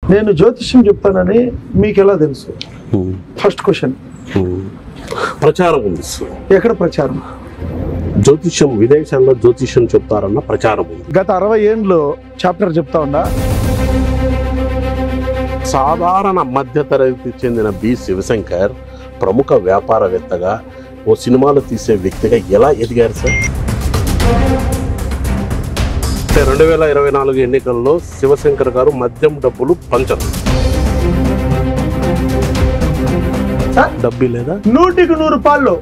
నేను జ్యోతిష్యం చెప్తానని మీకు ఎలా తెలుసు ఫస్ట్ క్వశ్చన్ ప్రచారం ఉంది ఎక్కడ ప్రచారం జ్యోతిష్యం విదేశాల్లో జ్యోతిష్యం చెప్తారన్న ప్రచారం ఉంది గత అరవై ఏండ్లు చాప్టర్ చెప్తా ఉందా సాధారణ మధ్యతరగతి చెందిన బి శివశంకర్ ప్రముఖ వ్యాపారవేత్తగా ఓ సినిమాలు తీసే వ్యక్తిగా ఎలా ఎదిగారు సార్ అంటే రెండు వేల ఇరవై నాలుగు ఎన్నికల్లో శివశంకర్ గారు మద్యం డబ్బులు పంచరు సార్? డబ్బు లేదా నూటికి నూరు పాళ్ళు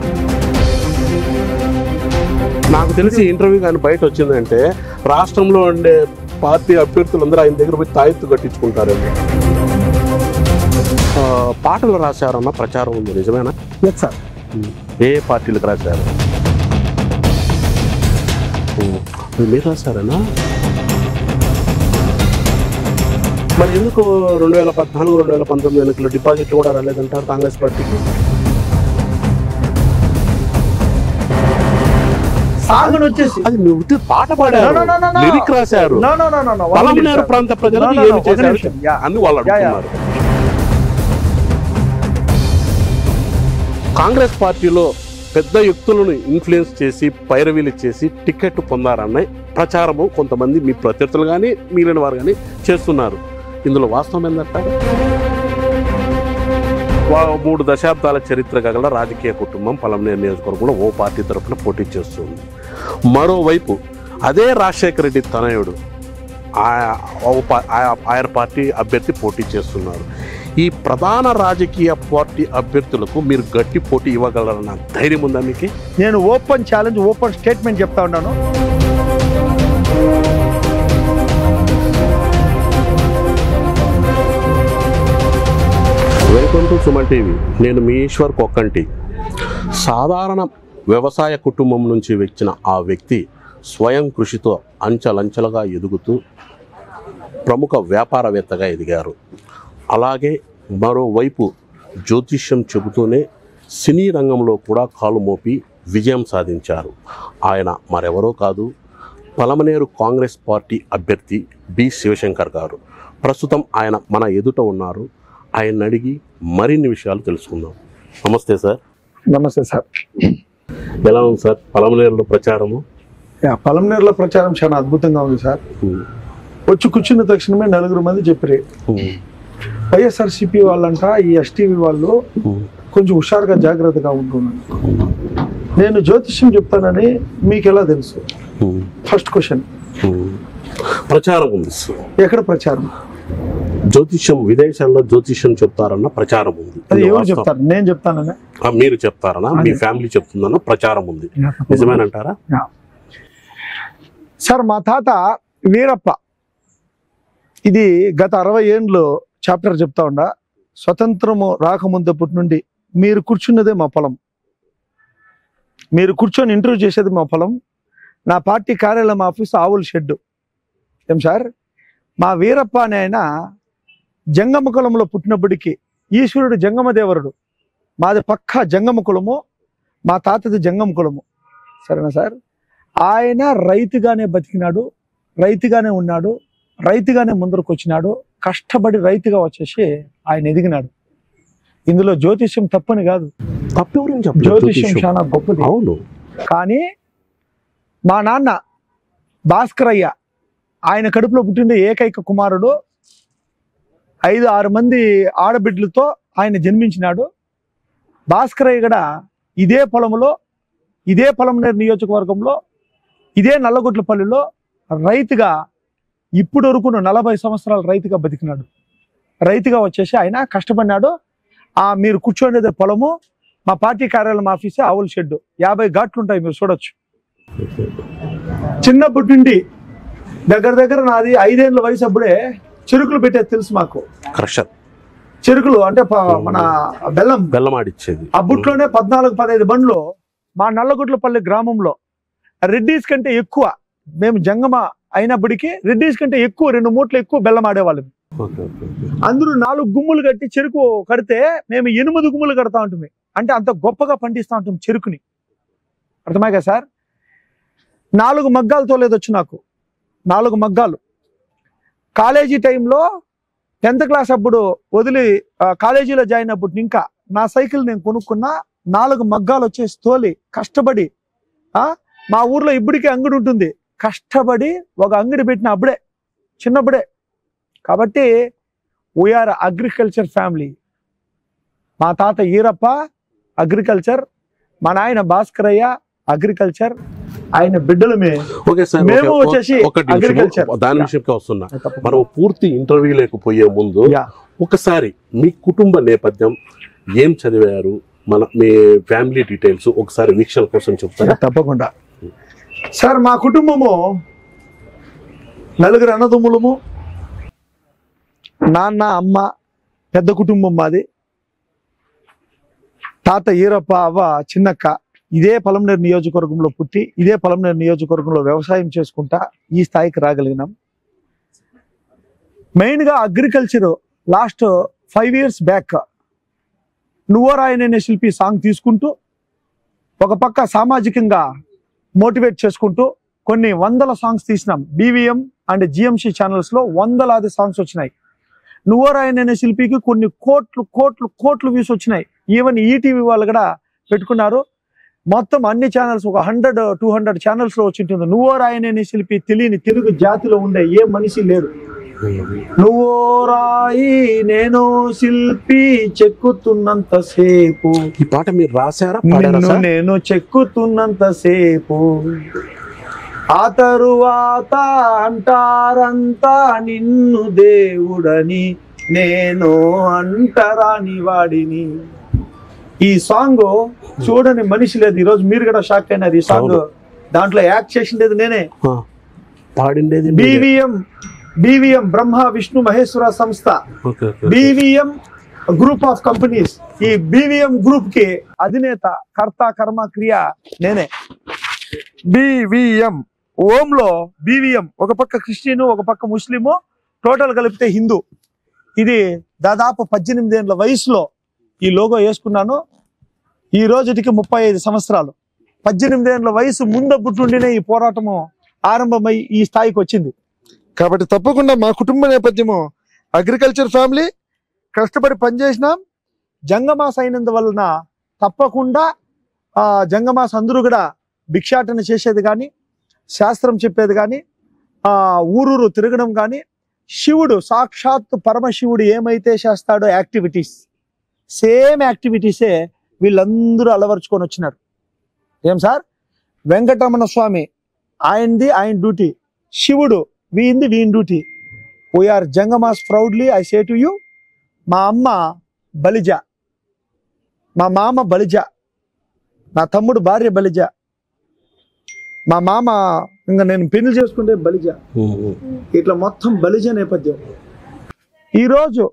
నాకు తెలిసి ఇంటర్వ్యూ కానీ బయట వచ్చిందంటే రాష్ట్రంలో ఉండే పార్టీ అభ్యర్థులందరూ ఆయన దగ్గర పోయి తాయెత్తు కట్టించుకుంటారేమో ఆ, పాటలు రాశారన్న ప్రచారం ఉంది నిజమేనా ఎస్ సార్ ఏ పార్టీలకు రాశారు ఉమ్, ఇది మీరు రాశారేనా మరి ఎందుకు రెండు వేల పద్నాలుగు రెండు వేల పంతొమ్మిది ఎన్నికల్లో డిపాజిట్ కూడా రాలేదంటారు కాంగ్రెస్ పార్టీకి సాంగ్ వచ్చేసి అది మీ ఉత్తి పాట పాడారు No, no, no, no, no. Lyric రాశారు No, no, no, no, no. One Palamaneru minute, sir. ప్రాంత ప్రజలకు No, no, no, ఏమి ఒక చేశారు నిమిషం. Yeah. అని వాళ్ళు Yeah, yeah. అడుగుతున్నారు కాంగ్రెస్ పార్టీలో పెద్ద వ్యక్తులను ఇన్ఫ్లుయెన్స్ చేసి పైరవీలు చేసి టికెట్ పొందారన్న ప్రచారము కొంతమంది మీ ప్రత్యర్థులు కానీ మిగిలిన వారు కానీ చేస్తున్నారు ఇందులో వాస్తవం ఏంటంటారు వా- మూడు దశాబ్దాల చరిత్ర గల రాజకీయ కుటుంబం పలమనేరు నియోజకవర్గంలో ఓ పార్టీ తరఫున పోటీ చేస్తుంది మరోవైపు అదే రాజశేఖర రెడ్డి తనయుడు ఆ- ఓ పా- ఆ- ఆయన పార్టీ అభ్యర్థి పోటీ చేస్తున్నారు ఈ ప్రధాన రాజకీయ పార్టీ అభ్యర్థులకు మీరు గట్టి పోటీ ఇవ్వగలరన్న ధైర్యం ఉందా మీకు నేను ఓపెన్ ఛాలెంజ్ ఓపెన్ స్టేట్మెంట్ చెప్తా ఉన్నాను వెల్కమ్ టు సుమన్ టీవీ నేను మీ ఈశ్వర్ కొక్కంటి సాధారణ వ్యవసాయ కుటుంబం నుంచి వచ్చిన ఆ వ్యక్తి స్వయం కృషితో అంచెలంచెలుగా ఎదుగుతూ ప్రముఖ వ్యాపారవేత్తగా ఎదిగారు అలాగే మరోవైపు జ్యోతిష్యం చెబుతూనే సినీ రంగంలో కూడా కాలు మోపి విజయం సాధించారు ఆయన మరెవరో కాదు పలమనేరు కాంగ్రెస్ పార్టీ అభ్యర్థి బి శివశంకర్ గారు ప్రస్తుతం ఆయన మన ఎదుట ఉన్నారు ఆయన అడిగి మరిన్ని విషయాలు తెలుసుకుందాం నమస్తే సార్ నమస్తే సార్ ఎలా ఉంది సార్ పలమనేరులో ప్రచారము యా, పలంనేరులో ప్రచారం చాలా అద్భుతంగా ఉంది సార్ వచ్చి కూర్చున్న తక్షణమే నలుగురు మంది చెప్పారు వైఎస్ఆర్సీపీ వాళ్ళంట ఈ ఎస్టీవీ వాళ్ళు కొంచెం హుషారుగా జాగ్రత్తగా ఉంటున్నారు నేను జ్యోతిష్యం చెప్తానని మీకు ఎలా తెలుసు ఫస్ట్ క్వశ్చన్ ప్రచారం ఉంది సార్. ఎక్కడ ప్రచారం జ్యోతిష్యం విదేశాల్లో జ్యోతిష్యం చెప్తారన్న ప్రచారం ఉంది అది ఇది ఎవరు వాస్తవం. చెప్తారు నేను చెప్తాననే ఆ, మీరు చెప్తారనా మీ ఫ్యామిలీ చెప్తుందన్న ప్రచారం ఉంది నిజమేనంటారా సార్ మా తాత వీరప్ప ఇది గత అరవై ఏండ్లు చాప్టర్ చెప్తా ఉండా స్వతంత్రము రాకముందప్పటి నుండి మీరు కూర్చున్నదే మా పొలం మీరు కూర్చొని ఇంటర్వ్యూ చేసేది మా పొలం నా పార్టీ కార్యాలయం ఆఫీస్ ఆవుల షెడ్ ఏం సార్ మా వీరప్ప అనే ఆయన జంగమ కులంలో పుట్టినప్పటికీ ఈశ్వరుడు జంగమ దేవరుడు మాది పక్కా జంగమ కులము మా తాతది జంగమ కులము సరేనా సార్ ఆయన రైతుగానే బతికినాడు రైతుగానే ఉన్నాడు రైతుగానే ముందరకు వచ్చినాడు కష్టపడి రైతుగా వచ్చేసి ఆయన ఎదిగినాడు ఇందులో జ్యోతిష్యం తప్పని కాదు తప్పెవరేం చెప్పలేదు జ్యోతిష్యం జ్యోతిష్యం. చాలా గొప్పది అవును కానీ మా నాన్న భాస్కరయ్య ఆయన కడుపులో పుట్టిన ఏకైక కుమారుడు ఐదు ఆరు మంది ఆడబిడ్డలతో ఆయన జన్మించినాడు భాస్కరయ్య కూడా ఇదే పొలంలో ఇదే పొలంనేరు నియోజకవర్గంలో ఇదే నల్లగొట్లపల్లిలో రైతుగా ఇప్పుడు వరకు నలభై సంవత్సరాలు రైతుగా బతికినాడు రైతుగా వచ్చేసి ఆయన కష్టపడినాడు ఆ మీరు కూర్చోనేదే పొలము మా పార్టీ కార్యాలయం ఆఫీసే ఆవుల షెడ్ యాభై ఘాట్లు ఉంటాయి మీరు చూడొచ్చు చిన్నప్పటి నుండి దగ్గర దగ్గర నాది ఐదేళ్ల వయసు అప్పుడే చెరుకులు పెట్టేది తెలుసు మాకు క్రషర్ చెరుకులు అంటే ప- మన బెల్లం బెల్లం ఆడిచ్చేది ఆ బుట్లోనే పద్నాలుగు పదహైదు బండ్లు మా నల్లగుడ్లపల్లి గ్రామంలో రెడ్డీస్ కంటే ఎక్కువ మేము జంగమ అయినప్పటికీ రెడ్డీస్ కంటే ఎక్కువ రెండు మూట్లు ఎక్కువ బెల్లం ఆడేవాళ్ళం ఓకే, ఓకే, ఓకే. అందరూ నాలుగు గుమ్ములు కట్టి చెరుకు కడితే మేము ఎనిమిది గుమ్ములు కడతా ఉంటుంది అంటే అంత గొప్పగా పండిస్తూ ఉంటాం చెరుకుని అర్థమై కదా సార్ నాలుగు మగ్గాలు తోలేదొచ్చు నాకు నాలుగు మగ్గాలు కాలేజీ టైంలో టెన్త్ క్లాస్ అప్పుడు వదిలి ఆ, కాలేజీలో జాయిన్ అప్పుడు ఇంకా నా సైకిల్ నేను కొనుక్కున్నా నాలుగు మగ్గాలు వచ్చేసి తోలి కష్టపడి ఆ మా ఊర్లో ఇప్పటికే అంగడి ఉంటుంది కష్టపడి ఒక అంగడి పెట్టిన అప్పుడే చిన్నప్పుడే కాబట్టి వీఆర్ అగ్రికల్చర్ ఫ్యామిలీ మా తాత ఈరప్ప అగ్రికల్చర్ మా నాయన భాస్కరయ్య అగ్రికల్చర్ ఆయన బిడ్డలమే ఓకే సార్ మేము ఓకే, వచ్చేసి ఒకటి నిమిషము, agriculture. దాని విషయంకి వస్తున్నా మనం పూర్తి ఇంటర్వ్యూ లేకపోయే ముందు యా. ఒకసారి మీ కుటుంబ నేపథ్యం ఏం చదివారు మన మీ ఫ్యామిలీ డీటెయిల్స్ ఒకసారి వీక్షణ కోసం చెప్తారా తప్పకుండా సార్ మా కుటుంబము నలుగురు అన్నదమ్ములము నాన్న అమ్మ పెద్ద కుటుంబం మాది తాత ఈరప్ప అవ్వ చిన్నక్క ఇదే పొలంనేరు నియోజకవర్గంలో పుట్టి ఇదే పొలంనేరు నియోజకవర్గంలో వ్యవసాయం చేసుకుంటా ఈ స్థాయికి రాగలిగినాం మెయిన్గా agriculture last five years back నువ్వో రాయననే శిల్పి సాంగ్ తీసుకుంటూ ఒక పక్క సామాజికంగా మోటివేట్ చేసుకుంటూ కొన్ని వందల సాంగ్స్ తీసినాం బీవీఎం అండ్ జిఎంసి ఛానల్స్ లో వందలాది సాంగ్స్ వచ్చినాయి నువ్వరాయన్ అనే శిల్పికి కొన్ని కోట్లు కోట్లు కోట్లు వ్యూస్ వచ్చినాయి ఈవెన్ ఈటీవీ వాళ్ళు కూడా పెట్టుకున్నారు మొత్తం అన్ని ఛానల్స్ ఒక హండ్రెడ్ టూ హండ్రెడ్ ఛానల్స్ లో వచ్చింటుంది నువ్వరాయన్ అనే శిల్పి తెలియని తెలుగు జాతిలో ఉండే ఏ మనిషి లేడు నువ్వో రాయి నేను శిల్పి చెక్కుతున్నంత సేపు ఈ పాట మీరు రాశారా పాడారా నిన్ను సార్ నేను చెక్కుతున్నంత సేపు ఆ తరువాత అంటారంతా నిన్ను దేవుడని నేను అంటరాని వాడిని ఈ సాంగ్ చూడని మనిషి లేదు ఈ రోజు మీరు కూడా షాక్ అయినారు ఈ సాంగ్ అవును. దాంట్లో యాక్ట్ చేసిండేది నేనే ఆ, పాడిండేది మీరే. బీవీఎం బీవీఎం బ్రహ్మ విష్ణు మహేశ్వర సంస్థ okay, okay. BVM group of companies ఈ బీవీఎం గ్రూప్ కి అధినేత కర్త కర్మ క్రియ నేనే బీవీఎం ఓం లో బీవీఎం ఒక పక్క క్రిస్టియన్ ఒక పక్క ముస్లిము టోటల్ కలిపితే హిందూ ఇది దాదాపు పద్దెనిమిది ఏళ్ళ వయసులో ఈ లోగో వేసుకున్నాను ఈ రోజుటికి ముప్పై ఐదు సంవత్సరాలు పద్దెనిమిది ఏళ్ళ వయసు ముందబ్బుట్టుండినే ఈ పోరాటము ఆరంభమై ఈ స్థాయికి వచ్చింది కాబట్టి తప్పకుండా మా కుటుంబ నేపథ్యము అగ్రికల్చర్ ఫ్యామిలీ కష్టపడి పనిచేసినాం జంగమాస అయినందువలన తప్పకుండా ఆ జంగమాస అందరూ కూడా భిక్షాటన చేసేది కానీ శాస్త్రం చెప్పేది కానీ ఆ ఊరూరు తిరగడం కానీ శివుడు సాక్షాత్ పరమశివుడు ఏమైతే చేస్తాడో యాక్టివిటీస్ సేమ్ యాక్టివిటీసే వీళ్ళందరూ అలవరుచుకొని వచ్చినారు ఏం సార్ వెంకటరమణ స్వామి ఆయనది ఆయన డ్యూటీ శివుడు వీంది వీన్ duty we are Jangamas proudly I say to you మా అమ్మ బలిజ మా మామ బలిజ నా తమ్ముడు భార్య బలిజ మా మామ ఇంకా నేను పెళ్లి చేసుకుంటే బలిజ ఉమ్, ఉమ్. ఇట్లా మొత్తం బలిజ నేపథ్యం ఈరోజు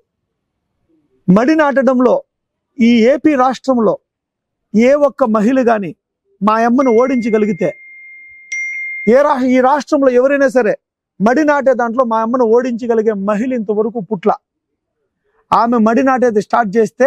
మడి నాటడంలో ఈ ఏపీ రాష్ట్రంలో ఏ ఒక్క మహిళ కానీ మా అమ్మను ఓడించగలిగితే ఏ రా ఈ రాష్ట్రంలో ఎవరైనా సరే మడి నాటే దాంట్లో మా అమ్మను ఓడించగలిగే మహిళ ఇంతవరకు పుట్ల ఆమె మడి నాటేది స్టార్ట్ చేస్తే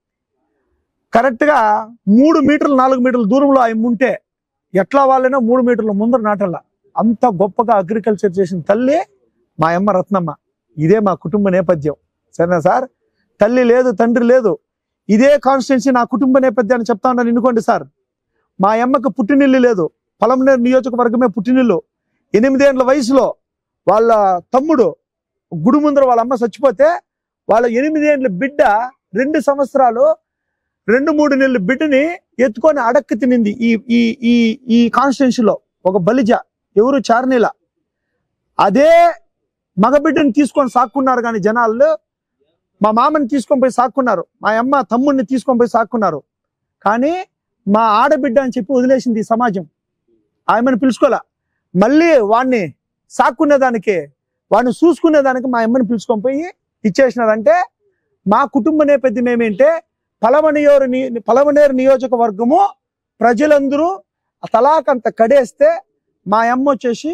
కరెక్ట్గా మూడు మీటర్లు నాలుగు మీటర్ల దూరంలో ఆమె ఉంటే ఎట్లా వాళ్ళైనా మూడు మీటర్ల ముందర నాటల్లా అంత గొప్పగా అగ్రికల్చర్ చేసిన తల్లి మా అమ్మ రత్నమ్మ ఇదే మా కుటుంబ నేపథ్యం సరేనా సార్ తల్లి లేదు తండ్రి లేదు ఇదే కాన్స్టిట్యున్సీ నా కుటుంబ నేపథ్యాన్ని చెప్తా ఉన్నాను ఎన్నుకోండి సార్ మా అమ్మకు పుట్టినిల్లు లేదు పొలంనేరు నియోజకవర్గమే పుట్టినిల్లు ఎనిమిదేండ్ల వయసులో వాళ్ళ తమ్ముడు గుడి ముందర వాళ్ళ అమ్మ చచ్చిపోతే వాళ్ళ ఎనిమిదేండ్ల బిడ్డ రెండు సంవత్సరాలు రెండు మూడు నెలల బిడ్డని ఎత్తుకొని అడక్కి తినింది ఈ ఈ ఈ ఈ కాన్స్టిట్యున్సీలో ఒక బలిజ ఎవరు చార్నీల అదే మగబిడ్డని తీసుకొని సాక్కున్నారు కానీ జనాలు మా మామని తీసుకొని పోయి సాక్కున్నారు మా అమ్మ తమ్ముడిని తీసుకొని పోయి సాక్కున్నారు కానీ మా ఆడబిడ్డ అని చెప్పి వదిలేసింది ఈ సమాజం ఆమెను పిలుచుకోలే మళ్ళీ వాడిని సాక్కునేదానికి వాడిని చూసుకునేదానికి మా అమ్మని పిలుచుకొని పోయి ఇచ్చేసినారంటే మా కుటుంబ నేపథ్యం ఏమేంటే పలమనేరు ని- పలమనేరు నియోజకవర్గము ప్రజలందరూ తలాకంత కడేస్తే మా అమ్మ వచ్చేసి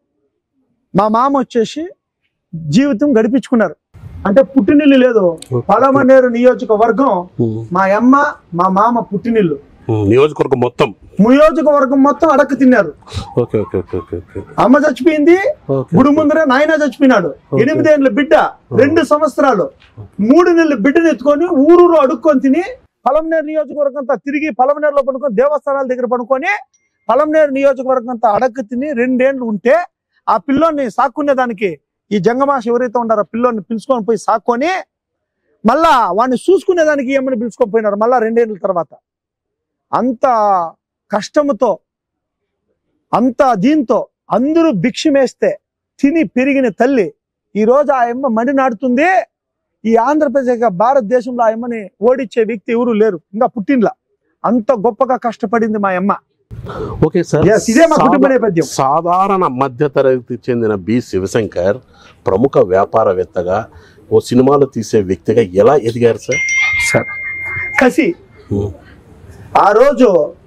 మా మామ వచ్చేసి జీవితం గడిపించుకున్నారు అంటే పుట్టినిల్లు లేదు పలమనేరు నియోజకవర్గం ఉమ్. మా అమ్మ మా మామ పుట్టినిల్లు ఉమ్, నియోజకవర్గం మొత్తం నియోజకవర్గం మొత్తం అడక్క తిన్నారు okay okay okay okay okay అమ్మ చచ్చిపోయింది ఓకే గుడి ముందరే నాయన చచ్చిపోయినాడు ఎనిమిదేళ్ల బిడ్డ రెండు సంవత్సరాలు మూడు నెలల బిడ్డను ఎత్తుకొని ఊరూరు అడుక్కొని తిని పలంనేరు నియోజకవర్గం అంతా తిరిగి పలమనేరులో పడుకొని దేవస్థానాల దగ్గర పడుకొని పలంనేరు నియోజకవర్గం అంతా అడక్క తిని రెండేళ్లు ఉంటే ఆ పిల్లోని సాక్కునే దానికి ఈ జంగమాష ఎవరైతే ఉన్నారో పిల్లోని పిలుచుకొని పోయి సాక్కొని మళ్ళా వాడిని చూసుకునే దానికి ఏమని పిలుచుకొని పోయినారు మళ్ళా రెండేళ్ల తర్వాత అంత కష్టముతో అంత దీంతో అందరూ భిక్షమేస్తే తిని పెరిగిన తల్లి ఈ రోజు ఆ అమ్మ మడి నాడుతుంది ఈ ఆంధ్రప్రదేశ్ యొక్క భారతదేశంలో ఆ అమ్మని ఓడించే వ్యక్తి ఎవరు లేరు ఇంకా పుట్టినలా అంత గొప్పగా కష్టపడింది మా అమ్మ ఓకే సార్ Yes, ఇదే మా కుటుంబ సాధా- నేపథ్యం. సాధారణ మధ్యతరగతి చెందిన బి శివశంకర్ ప్రముఖ వ్యాపారవేత్తగా ఓ సినిమాలు తీసే వ్యక్తిగా ఎలా ఎదిగారు సార్ సార్ కసి ఉమ్, ఆ రోజు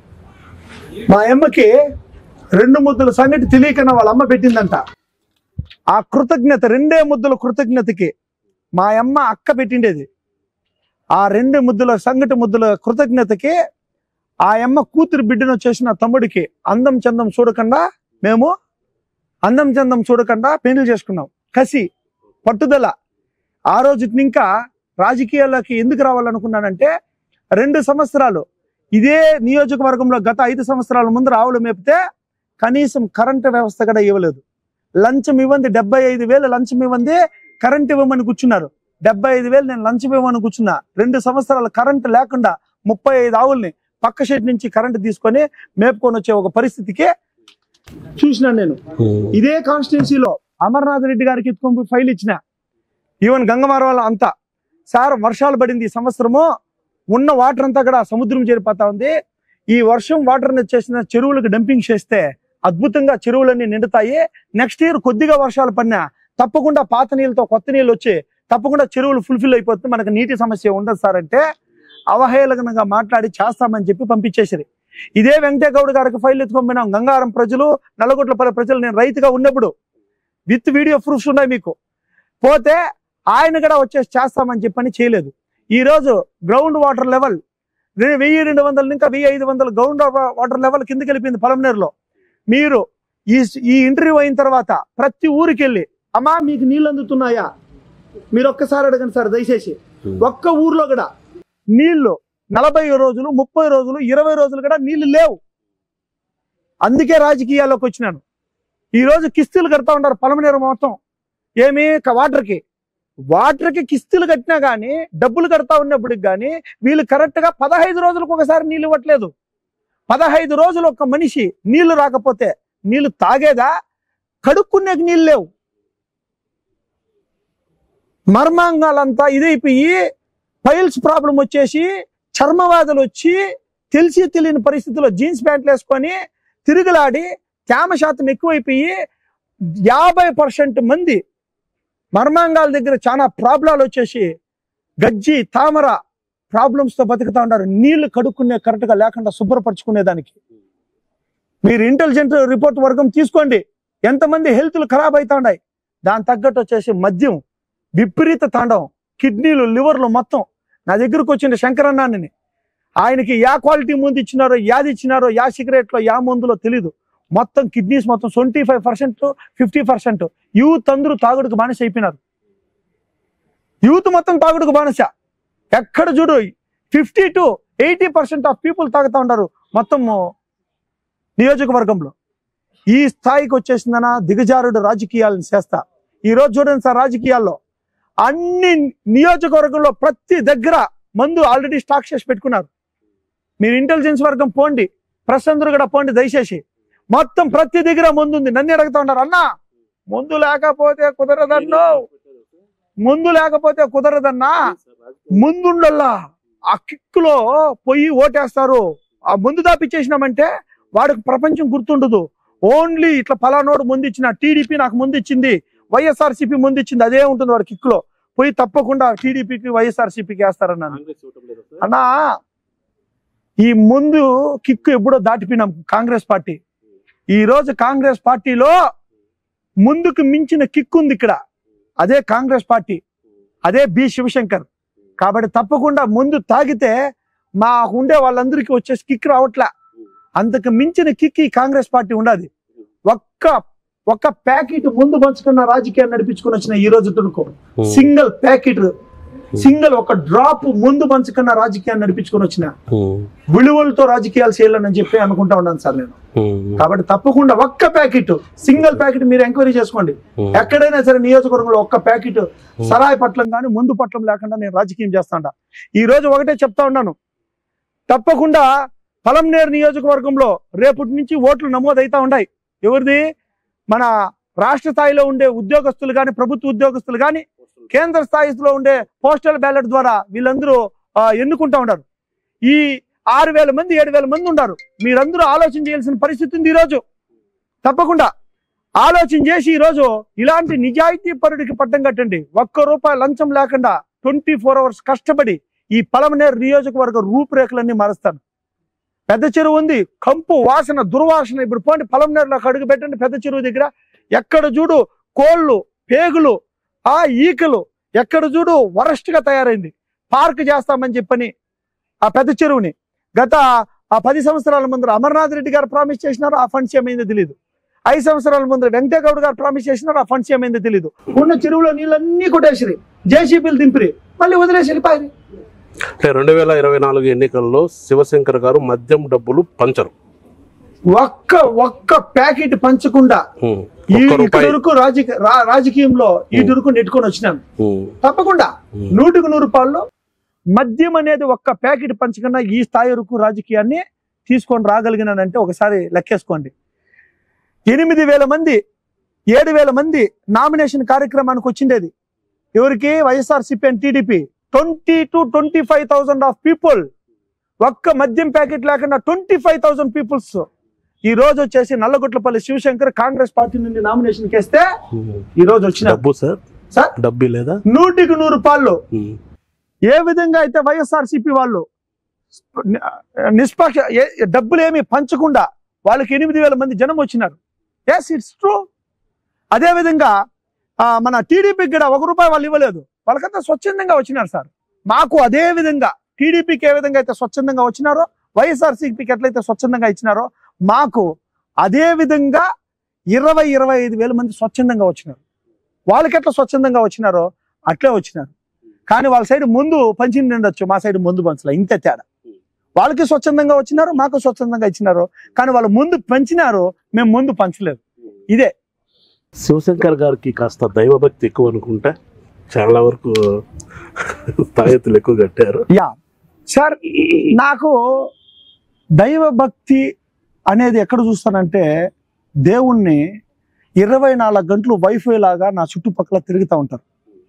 మా అమ్మకి రెండు ముద్దుల సంగతి తెలియకన్నా వాళ్ళ అమ్మ పెట్టిందంట ఆ కృతజ్ఞత రెండే ముద్దుల కృతజ్ఞతకి మా అమ్మ అక్క పెట్టిండేది ఆ రెండు ముద్దుల సంగటి ముద్దుల కృతజ్ఞతకి ఆ అమ్మ కూతురు బిడ్డను వచ్చేసిన తమ్ముడికి అందం చందం చూడకుండా మేము అందం చందం చూడకుండా పెళ్లి చేసుకున్నాం కసి పట్టుదల ఆ రోజు ఇంకా రాజకీయాల్లోకి ఎందుకు రావాలనుకున్నానంటే రెండు సంవత్సరాలు ఇదే నియోజకవర్గంలో గత ఐదు సంవత్సరాల ముందు ఆవులు మేపితే కనీసం కరెంటు వ్యవస్థ కూడా ఇవ్వలేదు లంచం ఇవ్వండి డెబ్బై ఐదు వేలు లంచం ఇవ్వండి కరెంట్ ఇవ్వమని కూర్చున్నారు డెబ్బై ఐదు వేలు నేను లంచం ఇవ్వమని కూర్చున్నా రెండు సంవత్సరాలు కరెంట్ లేకుండా ముప్పై ఐదు ఆవుల్ని పక్క షెడ్ నుంచి కరెంట్ తీసుకొని మేపుకొని వచ్చే ఒక పరిస్థితికి చూసినాను నేను ఉమ్, ఇదే కాన్స్టిట్యున్సీలో అమర్నాథ్ రెడ్డి గారికి ఎత్తుకొని పోయి ఫైల్ ఇచ్చిన ఈవెన్ గంగమార వాళ్ళ అంతా సార్ వర్షాలు పడింది ఈ సంవత్సరము ఉన్న వాటర్ అంతా కూడా సముద్రం చేరిపోతా ఉంది ఈ వర్షం వాటర్ వచ్చేసిన చెరువులకు డంపింగ్ చేస్తే అద్భుతంగా చెరువులన్నీ నిండుతాయి నెక్స్ట్ ఇయర్ కొద్దిగా వర్షాలు పడినా తప్పకుండా పాత నీళ్ళతో కొత్త నీళ్ళు వచ్చి తప్పకుండా చెరువులు ఫుల్ఫిల్ అయిపోతుంది మనకు నీటి సమస్య ఉండదు సార్ అంటే అవహేళనగా మాట్లాడి చేస్తామని చెప్పి పంపించేసారు ఇదే వెంకటేగౌడ్ గారికి ఫైల్ ఎత్తుకొని పోయినాం గంగారం ప్రజలు నల్లగొట్లపల్లి ప్రజలు నేను రైతుగా ఉన్నప్పుడు విత్ వీడియో ప్రూఫ్స్ ఉన్నాయి మీకు పోతే ఆయన కూడా వచ్చేసి చేస్తామని చెప్పని చేయలేదు ఈ రోజు గ్రౌండ్ వాటర్ లెవెల్ రె- వెయ్యి రెండు వందల ఇంకా వెయ్యి ఐదు వందల గ్రౌండ్ వాటర్ లెవెల్ కిందకి వెళ్ళిపోయింది పొలంనేరులో మీరు ఈ ఈ ఇంటర్వ్యూ అయిన తర్వాత ప్రతి ఊరికి వెళ్ళి అమ్మా మీకు నీళ్ళు అందుతున్నాయా మీరు ఒక్కసారి అడగండి సార్ దయచేసి ఒక్క ఊర్లో కూడా నీళ్లు నలభై రోజులు ముప్పై రోజులు ఇరవై రోజులు కూడా నీళ్లు లేవు అందుకే రాజకీయాల్లోకి వచ్చినాను ఈ రోజు కిస్తీలు కడతా ఉంటారు పొలమనేరు మొత్తం ఏమి క- వాటర్కి వాటర్కి కిస్తీలు కట్టినా కానీ డబ్బులు కడతా ఉన్నప్పటికి కానీ వీళ్ళు కరెక్ట్ గా పదహైదు రోజులకు ఒకసారి నీళ్ళు ఇవ్వట్లేదు పదహైదు రోజులు ఒక మనిషి నీళ్లు రాకపోతే నీళ్లు తాగేదా కడుక్కునే నీళ్ళు లేవు మర్మాంగాలంతా ఇదైపోయి పైల్స్ ప్రాబ్లం వచ్చేసి చర్మవాదులు వచ్చి తెలిసి తెలియని పరిస్థితుల్లో జీన్స్ ప్యాంట్లు వేసుకొని తిరుగులాడి తేమ శాతం ఎక్కువైపోయి యాభై పర్సెంట్ మంది మర్మాంగాల దగ్గర చాలా ప్రాబ్లాలు వచ్చేసి గజ్జి తామర ప్రాబ్లమ్స్ తో బతుకుతా ఉంటారు నీళ్లు కడుక్కునే కరెక్ట్ గా లేకుండా శుభ్రపరచుకునే దానికి మీరు ఇంటెలిజెంట్ రిపోర్ట్ వర్గం తీసుకోండి ఎంతమంది హెల్త్లు ఖరాబ్ అవుతా ఉన్నాయి దాని తగ్గట్టు వచ్చేసి మద్యం విపరీత తాండవం కిడ్నీలు లివర్లు మొత్తం నా దగ్గరకు వచ్చిన శంకరన్నాన్ని ఆయనకి యా క్వాలిటీ ముందు ఇచ్చినారో యాది ఇచ్చినారో యా సిగరెట్లో యా మందులో తెలీదు మొత్తం కిడ్నీస్ మొత్తం twenty five percent fifty percent youth అందరూ తాగుడుకు బానిస అయిపోయినారు యూత్ మొత్తం తాగుడుకు బానిస ఎక్కడ చూడు fifty to eighty percent of people తాగుతా ఉంటారు మొత్తం నియోజకవర్గంలో ఈ స్థాయికి వచ్చేసిందన దిగజారుడు రాజకీయాలను చేస్తా ఈ రోజు చూడండి సార్ రాజకీయాల్లో అన్ని నియోజకవర్గంలో ప్రతి దగ్గర మందు ఆల్రెడీ స్టాక్ చేసి పెట్టుకున్నారు మీరు ఇంటెలిజెన్స్ వర్గం పోండి ప్రెస్ అందరూ కూడా పోండి దయచేసి మొత్తం ప్రతి దగ్గర మందు ఉంది నన్ను అడుగుతా ఉన్నారు అన్నా ముందు లేకపోతే కుదరదన్నో ముందు లేకపోతే కుదరదన్నా ముందుండల్లా ఆ కిక్కులో పోయి ఓటేస్తారు ఆ ముందు దాపిచ్చేసినామంటే వాడికి ప్రపంచం గుర్తుండదు ఓన్లీ ఇట్లా ఫలానోడు ముందు ఇచ్చిన టీడీపీ నాకు ముందు ఇచ్చింది వైఎస్ఆర్సీపీ ముందు ఇచ్చింది అదే ఉంటుంది వాడి కిక్కులో పోయి తప్పకుండా టీడీపీకి వైఎస్ఆర్సీపీకి వేస్తారన్నాను అన్నా ఈ ముందు కిక్కు ఎప్పుడో దాటిపోయినాం కాంగ్రెస్ పార్టీ ఈ రోజు కాంగ్రెస్ పార్టీలో ముందుకు మించిన కిక్కు ఉంది ఇక్కడ అదే కాంగ్రెస్ పార్టీ అదే బి శివశంకర్ కాబట్టి తప్పకుండా ముందు తాగితే మాకు ఉండే వాళ్ళందరికీ వచ్చేసి కిక్ రావట్లే అంతకు మించిన కిక్ ఈ కాంగ్రెస్ పార్టీ ఉండదు ఒక్క ఒక్క ప్యాకెట్ ముందు పంచుకున్న రాజకీయాన్ని నడిపించుకుని వచ్చిన ఈ రోజు వరకు ఉమ్, సింగిల్ ప్యాకెట్ సింగిల్ ఒక డ్రాప్ ముందు పంచుకున్న రాజకీయాన్ని నడిపించుకుని వచ్చిన ఉమ్, విలువలతో రాజకీయాలు చేయాలని చెప్పి అనుకుంటా ఉన్నాను సార్ నేను ఉమ్, కాబట్టి తప్పకుండా ఒక్క ప్యాకెట్ సింగిల్ ప్యాకెట్ మీరు ఎంక్వైరీ చేసుకోండి ఉమ్. ఎక్కడైనా సరే నియోజకవర్గంలో ఒక్క ప్యాకెట్ సరాయి పట్లం కానీ ముందు పట్లం లేకుండా నేను రాజకీయం చేస్తాండా ఈ రోజు ఒకటే చెప్తా ఉన్నాను తప్పకుండా పలంనేరు నియోజకవర్గంలో రేపటి నుంచి ఓట్లు నమోదైతా ఉన్నాయి ఎవరిది మన రాష్ట్ర స్థాయిలో ఉండే ఉద్యోగస్తులు కానీ ప్రభుత్వ ఉద్యోగస్తులు కానీ కేంద్ర స్థాయిలో ఉండే పోస్టల్ బ్యాలెట్ ద్వారా వీళ్ళందరూ ఆ, ఎన్నుకుంటా ఉన్నారు ఈ ఆరు వేల మంది ఏడు వేల మంది ఉన్నారు మీరందరూ ఆలోచన చేయాల్సిన పరిస్థితి ఉంది ఈరోజు తప్పకుండా ఆలోచన చేసి ఈరోజు ఇలాంటి నిజాయితీ పరుడికి పట్టం కట్టండి ఒక్క రూపాయి లంచం లేకుండా ట్వంటీ ఫోర్ అవర్స్ కష్టపడి ఈ పలమనేరు నియోజకవర్గ రూపురేఖలన్నీ మారుస్తాను పెద్ద చెరువు ఉంది కంపు వాసన దుర్వాసన ఇప్పుడు పోండి పలమనేరులోకి అడుగు పెట్టండి పెద్ద చెరువు దగ్గర ఎక్కడ చూడు కోళ్ళు పేగులు ఆ ఈకలు ఎక్కడ చూడు వరస్ట్ గా తయారైంది పార్క్ చేస్తామని చెప్పని ఆ పెద్ద చెరువుని గత ఆ పది సంవత్సరాల ముందర అమర్నాథ్ రెడ్డి గారు ప్రామిస్ చేసినారు ఆ ఫండ్స్ ఏమైందో తెలియదు ఐదు సంవత్సరాల ముందర వెంకటేగౌడ్ గారు ప్రామిస్ చేసినారు ఆ ఫండ్స్ ఏమైందో తెలియదు ఉన్న చెరువులో నీళ్ళన్నీ కొట్టేసిరి జేసీబీలు దింపిరి మళ్ళీ వదిలేసి వెళ్ళిపోయి అంటే రెండు వేల ఇరవై నాలుగు ఎన్నికల్లో శివశంకర్ గారు మద్యం డబ్బులు పంచరు ఒక్క ఒక్క ప్యాకెట్ పంచకుండా ఉమ్, ఈ ఒక్క ఇక్కడ రూపాయి వరకు రాజకీయ రా- రాజకీయంలో ఈ వరకు నెట్టుకొని వచ్చినాను ఉమ్, తప్పకుండా ఉమ్, నూటికి నూరు రూపాయల్లో మద్యం అనేది ఒక్క ప్యాకెట్ పంచకన్నా ఈ స్థాయి వరకు రాజకీయాన్ని తీసుకొని రాగలిగినానంటే ఒకసారి లెక్కేసుకోండి ఎనిమిది వేల మంది ఏడు వేల మంది నామినేషన్ కార్యక్రమానికి వచ్చిండేది ఎవరికి YSRCP and TDP twenty two twenty five thousand of people ఒక్క మద్యం ప్యాకెట్ లేకుండా ట్వంటీ ఫైవ్ థౌసండ్ పీపుల్స్ ఈ రోజు వచ్చేసి నల్లగొట్లపల్లి శివశంకర్ కాంగ్రెస్ పార్టీ నుండి నామినేషన్ కేస్తే ఉమ్. ఈ రోజు వచ్చిన డబ్బు సార్ సార్ డబ్బు లేదా నూటికి నూరు రూపాయలు ఉమ్, ఏ విధంగా అయితే వైఎస్ఆర్సీపీ వాళ్ళు ని- నిష్పక్ష ఏ- డబ్బులు ఏమి పంచకుండా వాళ్ళకి ఎనిమిది వేల మంది జనం వచ్చినారు ఎస్ ఇట్స్ ట్రూ అదే విధంగా ఆ, మన టీడీపీకి కూడా ఒక రూపాయి వాళ్ళు ఇవ్వలేదు వాళ్ళకంతా స్వచ్ఛందంగా వచ్చినారు సార్ మాకు అదే విధంగా టీడీపీకి ఏ విధంగా అయితే స్వచ్ఛందంగా వచ్చినారో వైఎస్ఆర్సీపీకి ఎట్లయితే స్వచ్ఛందంగా ఇచ్చినారో మాకు అదే విధంగా ఇరవై ఇరవై ఐదు వేల మంది స్వచ్ఛందంగా వచ్చినారు వాళ్ళకి ఎట్లా స్వచ్ఛందంగా వచ్చినారో అట్లే వచ్చినారు కానీ వాళ్ళ సైడ్ ముందు పంచింది ఉండొచ్చు మా సైడ్ ముందు పంచలే ఇంతే తేడా వాళ్ళకి స్వచ్ఛందంగా వచ్చినారు మాకు స్వచ్ఛందంగా ఇచ్చినారు కానీ వాళ్ళు ముందు పంచినారు మేము ముందు పంచలేదు ఇదే శివశంకర్ గారికి కాస్త దైవభక్తి ఎక్కువ అనుకుంటా చాలా వరకు తాయెత్తులు ఎక్కువ కట్టారు యా సార్ నాకు దైవ భక్తి అనేది ఎక్కడ చూస్తానంటే దేవుణ్ణి ఇరవై నాలుగు గంటలు వైఫై లాగా నా చుట్టుపక్కల తిరుగుతూ ఉంటారు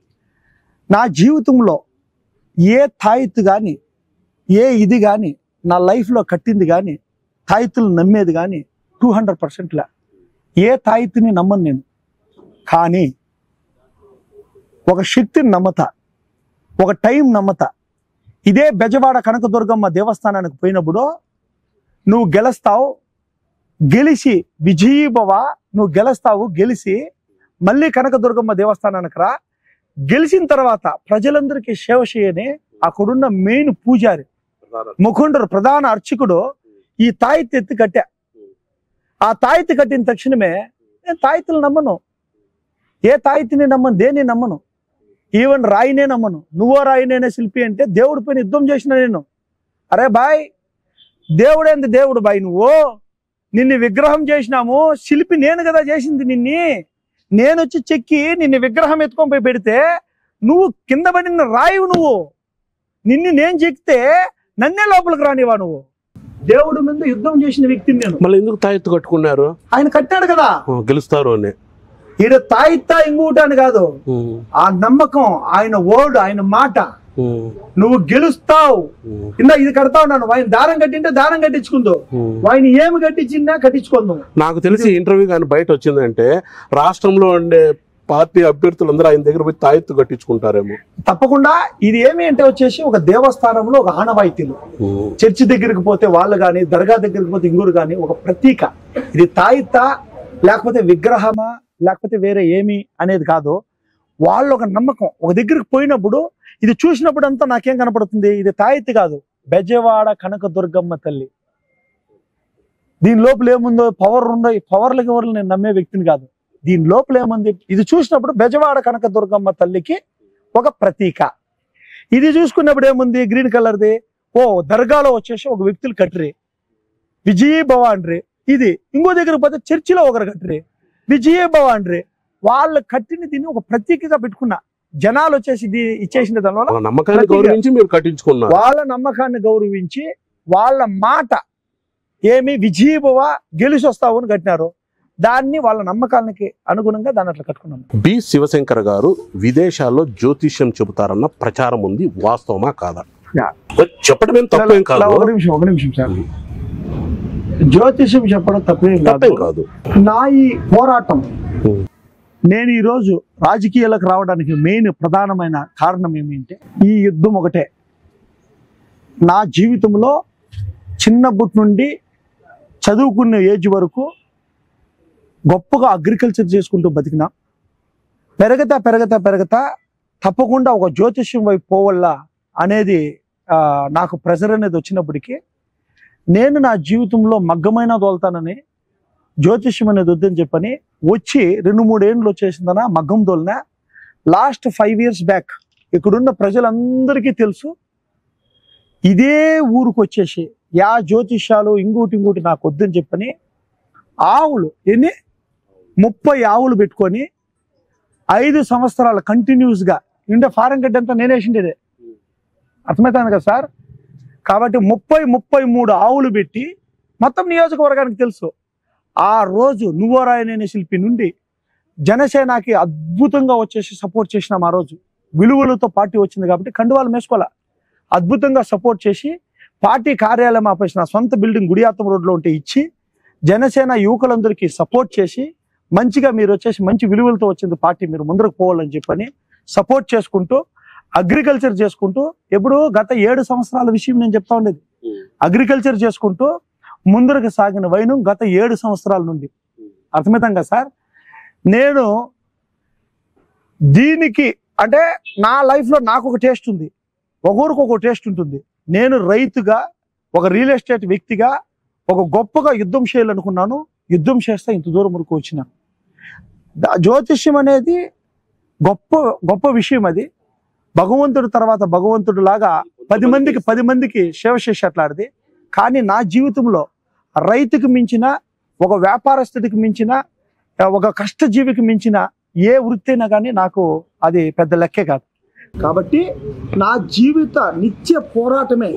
నా జీవితంలో ఏ తాయిత్తు కానీ ఏ ఇది కానీ నా లైఫ్లో కట్టింది కానీ తాయిత్తులు నమ్మేది కానీ టూ హండ్రెడ్ పర్సెంట్లే ఏ తాయిత్తుని నమ్మను నేను కానీ ఒక శక్తిని నమ్మతా ఒక టైం నమ్మతా ఇదే బెజవాడ కనకదుర్గమ్మ దేవస్థానానికి పోయినప్పుడు నువ్వు గెలుస్తావు గెలిచి విజయీభవ నువ్వు గెలుస్తావు గెలిచి మళ్ళీ కనకదుర్గమ్మ దేవస్థానానికి రా గెలిచిన తర్వాత ప్రజలందరికీ సేవ చేయని అక్కడున్న మెయిన్ పూజారి ముకుండరు ప్రధాన అర్చకుడు ఈ తాయిత్తు ఎత్తి కట్టా ఆ తాయిత్తు కట్టిన తక్షణమే నేను తాయిత్తులు నమ్మను ఏ తాయిత్తుని నమ్మను దేన్ని నమ్మను ఈవెన్ రాయినే నమ్మను నువ్వో రాయినేనే శిల్పి అంటే దేవుడి పైన యుద్ధం చేసిన నేను అరే బాయ్ దేవుడేంది దేవుడు బాయ్ నువ్వు నిన్ను విగ్రహం చేసినాము శిల్పి నేను కదా చేసింది నిన్ని నేను వచ్చి చెక్కి నిన్ను విగ్రహం ఎత్తుకొని పోయి పెడితే నువ్వు కింద పడిన రాయివు నువ్వు నిన్ను నేను చెక్కితే నన్నే లోపలికి రానివా నువ్వు దేవుడి మీద యుద్ధం చేసిన వ్యక్తిని నేను మళ్ళీ ఎందుకు తాయెత్తు కట్టుకున్నారు ఆయన కట్టాడు కదా ఆ, గెలుస్తారు అని ఈడ తాయిత్తా ఇంకోటి అని కాదు ఉమ్, ఆ నమ్మకం ఆయన ఓడు ఆయన మాట ఉమ్, నువ్వు గెలుస్తావు ఉమ్, ఇందా ఇది కడతా ఉన్నాను ఆయన దారం కట్టింటే దారం కట్టించుకుందో ఉమ్. ఆయన ఏమి కట్టించిందా కట్టించుకుందాం నాకు తెలిసి ఇంటర్వ్యూ కానీ బయట వచ్చిందంటే రాష్ట్రంలో ఉండే పార్టీ అభ్యర్థులందరూ ఆయన దగ్గర పోయి తాయెత్తు కట్టించుకుంటారేమో తప్పకుండా ఇది ఏమి అంటే వచ్చేసి ఒక దేవస్థానంలో ఒక ఆనవాయితీలు ఉమ్, చర్చి దగ్గరికి పోతే వాళ్ళు కానీ దర్గా దగ్గరికి పోతే ఇంగురు కానీ ఒక ప్రతీక ఇది తాయిత లేకపోతే విగ్రహమా లేకపోతే వేరే ఏమి అనేది కాదు వాళ్ళు ఒక నమ్మకం ఒక దగ్గరికి పోయినప్పుడు ఇది చూసినప్పుడు అంతా నాకేం కనపడుతుంది ఇది తాయిత్తు కాదు బెజవాడ కనకదుర్గమ్మ తల్లి దీని లోపల ఏముందో పవర్ ఉందో ఈ పవర్లకి ఎవరు నేను నమ్మే వ్యక్తిని కాదు దీని లోపల ఏముంది ఇది చూసినప్పుడు బెజవాడ కనకదుర్గమ్మ తల్లికి ఒక ప్రతీక ఇది చూసుకున్నప్పుడు ఏముంది గ్రీన్ కలర్ది ఓ దర్గాలో వచ్చేసి ఒక వ్యక్తులు కట్టిరి విజయీ భవ అండ్రి ఇది ఇంకో దగ్గర పోతే చర్చిలో ఒకరు కట్టిరి విజయీ భవ అండ్రి వాళ్ళు కట్టిన దీన్ని ఒక ప్రతీకగా పెట్టుకున్నా జనాలు వచ్చేసి ఇది ఇచ్చేసిన దానివల్ల వాళ్ళ నమ్మకాన్ని ప్రతిగా. గౌరవించి మీరు కట్టించుకున్నారు వాళ్ళ నమ్మకాన్ని గౌరవించి వాళ్ళ మాట ఏమి విజయభవ గెలిచి వస్తావు అని కట్టినారు దాన్ని వాళ్ళ నమ్మకానికి అనుగుణంగా దాన్ని అట్లా కట్టుకున్నాం బి శివశంకర్ గారు విదేశాల్లో జ్యోతిష్యం చెబుతారన్న ప్రచారం ఉంది వాస్తవమా కాదా యా. చెప్పడం ఏం తప్పేం అలా కాదు ఒక నిమిషం ఒక నిమిషం సార్ జ్యోతిష్యం చెప్పడం తప్పేం తప్పేం కాదు కాదు నా ఈ పోరాటం ఉం. నేను ఈ రోజు రాజకీయాలకు రావడానికి మెయిన్ ప్రధానమైన కారణం ఏమిటంటే ఈ యుద్ధం ఒకటే నా జీవితంలో చిన్నప్పటి నుండి చదువుకున్న ఏజ్ వరకు గొప్పగా అగ్రికల్చర్ చేసుకుంటూ బతికినా పెరగతా పెరగతా పెరగతా తప్పకుండా ఒక జ్యోతిష్యం వైపు పోవల్ల అనేది ఆ, నాకు ప్రెజర్ అనేది వచ్చినప్పటికీ నేను నా జీవితంలో మగ్గమైన తోలుతానని జ్యోతిష్యం అనేది వద్దని చెప్పని వచ్చి రెండు మూడు ఏండ్లు వచ్చేసిందన మగ్గం తోలిన లాస్ట్ ఫైవ్ ఇయర్స్ బ్యాక్ ఇక్కడున్న ప్రజలందరికీ తెలుసు ఇదే ఊరికి వచ్చేసి యా జ్యోతిష్యాలు ఇంకోటి ఇంకోటి నాకు వద్దని చెప్పని ఆవులు ఎన్ని ముప్పై ఆవులు పెట్టుకొని ఐదు సంవత్సరాలు కంటిన్యూస్గా ఇంటే ఫారెన్ గడ్డి అంతా నేనే వేసిండేదే అర్థమవుతుంది కదా సార్ కాబట్టి ముప్పై ముప్పై మూడు ఆవులు పెట్టి మొత్తం నియోజకవర్గానికి తెలుసు ఆ రోజు నువ్వరాయనే శిల్పి నుండి జనసేనకి అద్భుతంగా వచ్చేసి సపోర్ట్ చేసినాం ఆ రోజు విలువలతో పార్టీ వచ్చింది కాబట్టి కండువాలు మేసుకోవాలా అద్భుతంగా సపోర్ట్ చేసి పార్టీ కార్యాలయం ఆపేసిన సొంత బిల్డింగ్ గుడియాతం రోడ్లో ఉంటే ఇచ్చి జనసేన యువకులందరికీ సపోర్ట్ చేసి మంచిగా మీరు వచ్చేసి మంచి విలువలతో వచ్చింది పార్టీ మీరు ముందరకు పోవాలని చెప్పని సపోర్ట్ చేసుకుంటూ అగ్రికల్చర్ చేసుకుంటూ ఎప్పుడు గత ఏడు సంవత్సరాల విషయం నేను చెప్తా ఉండేది అగ్రికల్చర్ చేసుకుంటూ ముందరకు సాగిన వైనం గత ఏడు సంవత్సరాల నుండి అర్థమవుతాం కదా సార్ నేను దీనికి అంటే నా లైఫ్లో నాకు ఒక టేస్ట్ ఉంది ఒకరికి ఒక టేస్ట్ ఉంటుంది నేను రైతుగా ఒక రియల్ ఎస్టేట్ వ్యక్తిగా ఒక గొప్పగా యుద్ధం చేయాలనుకున్నాను యుద్ధం చేస్తే ఇంత దూరం వరకు వచ్చిన ద- జ్యోతిష్యం అనేది గొప్ప గొప్ప విషయం అది భగవంతుడు తర్వాత భగవంతుడు లాగా పది మందికి పది మందికి సేవ చేసేట్లాడిది కానీ నా జీవితంలో రైతుకు మించిన ఒక వ్యాపారస్తుడికి మించిన ఒక కష్టజీవికి మించిన ఏ వృత్తి అయినా కానీ నాకు అది పెద్ద లెక్కే కాదు కాబట్టి నా జీవిత నిత్య పోరాటమే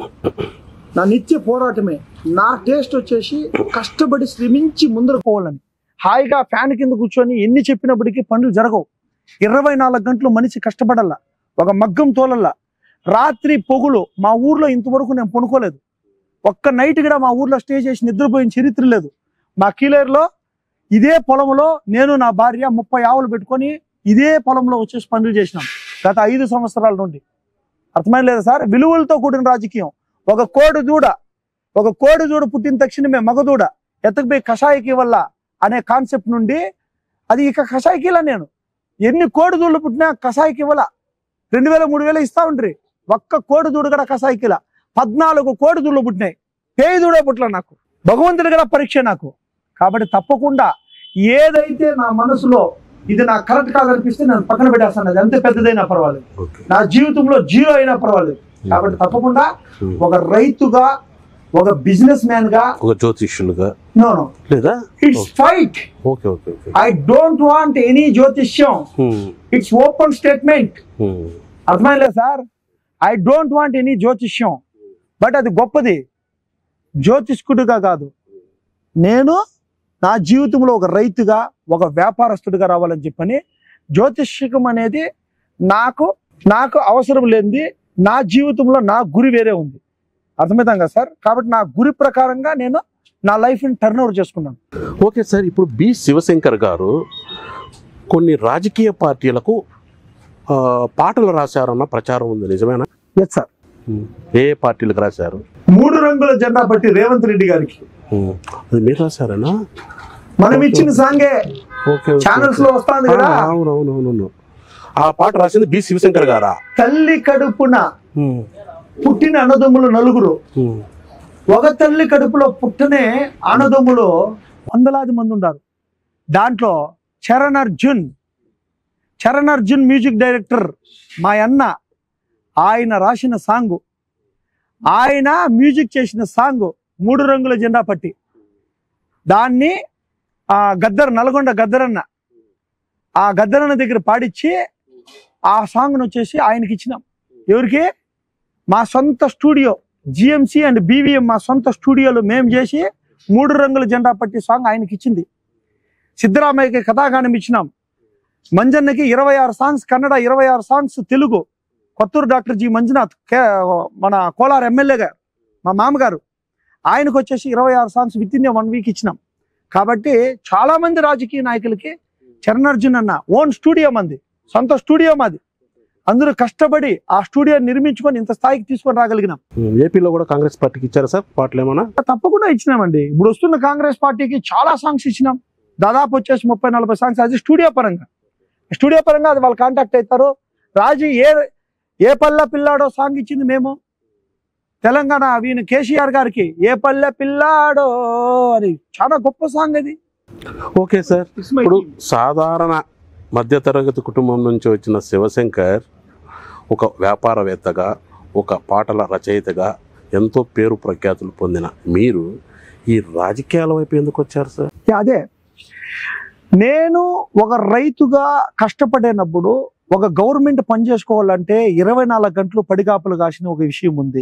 నా నిత్య పోరాటమే నా టేస్ట్ వచ్చేసి కష్టపడి శ్రమించి ముందరకు పోవాలని హాయిగా ఫ్యాన్ కింద కూర్చొని ఎన్ని చెప్పినప్పటికీ పనులు జరగవు ఇరవై నాలుగు గంటలు మనిషి కష్టపడాల ఒక మగ్గం తోలల్లా రాత్రి పొగులు మా ఊర్లో ఇంతవరకు నేను పనుకోలేదు ఒక్క నైట్ కూడా మా ఊర్లో స్టే చేసి నిద్రపోయిన చరిత్ర లేదు మా కీలేరులో ఇదే పొలంలో నేను నా భార్య ముప్పై ఆవులు పెట్టుకొని ఇదే పొలంలో వచ్చేసి పనులు చేసినాం గత ఐదు సంవత్సరాల నుండి అర్థమైన లేదా సార్ విలువలతో కూడిన రాజకీయం ఒక కోడి దూడ ఒక కోడి దూడ పుట్టిన తక్షణమే మగదూడ ఎత్తకపోయి కషాయికి వల్ల అనే కాన్సెప్ట్ నుండి అది ఇక కషాయికిలా నేను ఎన్ని కోడి దూడలు పుట్టినా కషాయికి ఇవ్వాల రెండు వేల మూడు వేలు ఇస్తా ఉండ్రి ఒక్క కోడి దూడ కూడా కషాయికిలా పద్నాలుగు కోడి దూడలు పుట్టినాయి పేయి దూడ పుట్ల నాకు భగవంతుడి కూడా పరీక్ష నాకు కాబట్టి తప్పకుండా ఏదైతే నా మనసులో ఇది నాకు కరెక్ట్ కాదనిపిస్తే నేను పక్కన పెట్టేస్తాను అది ఎంత పెద్దదైనా పర్వాలేదు ఓకే నా జీవితంలో జీరో అయినా పర్వాలేదు కాబట్టి తప్పకుండా ఒక రైతుగా ఒక బిజినెస్ మ్యాన్ గా ఒక జ్యోతిష్యులుగా నో నో లేదా it's fight okay okay okay I don't want any జ్యోతిష్యం hmm, it's open statement hmm. అర్థమైందా sir I don't want any జ్యోతిష్యం బట్ అది గొప్పది జ్యోతిష్కుడిగా కాదు నేను నా జీవితంలో ఒక రైతుగా ఒక వ్యాపారస్తుడిగా రావాలని చెప్పని జ్యోతిష్యకం అనేది నాకు నాకు అవసరం లేనిది నా జీవితంలో నా గురి వేరే ఉంది అర్థమవుతాం కదా సార్ కాబట్టి నా గురి ప్రకారంగా నేను నా లైఫ్ని టర్న్ ఓవర్ చేసుకున్నాను ఓకే సార్ ఇప్పుడు బి శివశంకర్ గారు కొన్ని రాజకీయ పార్టీలకు ఆ, పాటలు రాశారన్న ప్రచారం ఉంది నిజమేనా ఎస్ సార్ హ్మ్. ఏ పార్టీలకు రాశారు మూడు రంగుల జెండా పట్టి రేవంత్ రెడ్డి గారికి హ్మ్. అది మీరు రాశారేనా మనం ఇచ్చిన సాంగే ఓకే ఓకే, ఛానల్స్ ఓకే. లో వస్తుంది ఆ, కదా అవునవునవును ఆ పాట రాసింది బి శివశంకర్ గారా తల్లి కడుపున హ్మ్. పుట్టిన అన్నదమ్ములు నలుగురు ఉమ్, ఒక తల్లి కడుపులో పుట్టనే అన్నదమ్ములు వందలాది మంది ఉన్నారు దాంట్లో చరణ్ అర్జున్ చరణ్ అర్జున్ మ్యూజిక్ డైరెక్టర్ మా అన్న ఆయన రాసిన సాంగ్ ఆయన మ్యూజిక్ చేసిన సాంగ్ మూడు రంగుల జెండా పట్టి దాన్ని ఆ గద్దర్ నల్గొండ గద్దరన్న ఆ గద్దరన్న దగ్గర పాడిచ్చి ఆ సాంగ్ను వచ్చేసి ఆయనకి ఇచ్చినాం ఎవరికి మా సొంత స్టూడియో జిఎంసి అండ్ బీవీఎం మా సొంత స్టూడియోలో మేము చేసి మూడు రంగుల జెండా పట్టి సాంగ్ ఆయనకి ఇచ్చింది సిద్ధరామయ్యకి కథాగానం ఇచ్చినాం మంజన్నకి ఇరవై ఆరు సాంగ్స్ కన్నడ ఇరవై ఆరు songs Telugu Kotturu doctor G Manjunath కే మన కోలార్ ఎమ్మెల్యే గారు మా మామగారు ఆయనకు వచ్చేసి ఇరవై ఆరు songs with in one week ఇచ్చినాం కాబట్టి చాలా మంది రాజకీయ నాయకులకి చరణ్ అర్జున్ అన్న ఓన్ స్టూడియో మంది సొంత స్టూడియో మాది అందరూ కష్టపడి ఆ స్టూడియో నిర్మించుకొని ఇంత స్థాయికి తీసుకొని రాగలిగినాం ఉమ్, ఏపీలో కూడా కాంగ్రెస్ పార్టీకి ఇచ్చారా సార్ పాటలు ఏమన్నా తప్పకుండా ఇచ్చినామండి ఇప్పుడు వస్తున్న కాంగ్రెస్ పార్టీకి చాలా సాంగ్స్ ఇచ్చినాం దాదాపు వచ్చేసి ముప్పై నలభై సాంగ్స్ అది స్టూడియో పరంగా స్టూడియో పరంగా అది వాళ్ళు కాంటాక్ట్ అవుతారు రాజు ఏ ఏ పల్లె పిల్లాడో సాంగ్ ఇచ్చింది మేము తెలంగాణ వీణ కేసీఆర్ గారికి ఏ పల్లె పిల్లాడో అని చాలా గొప్ప సాంగ్ అది ఓకే సార్ ఇప్పుడు సాధారణ మధ్యతరగతి కుటుంబం నుంచి వచ్చిన శివశంకర్ ఒక వ్యాపారవేత్తగా ఒక పాటల రచయితగా ఎంతో పేరు ప్రఖ్యాతులు పొందిన మీరు ఈ రాజకీయాల వైపు ఎందుకు వచ్చారు సార్ అదే నేను ఒక రైతుగా కష్టపడేటప్పుడు ఒక గవర్నమెంట్ పని చేసుకోవాలంటే ఇరవై నాలుగు గంటలు పడిగాపులు కాసిన ఒక విషయం ఉంది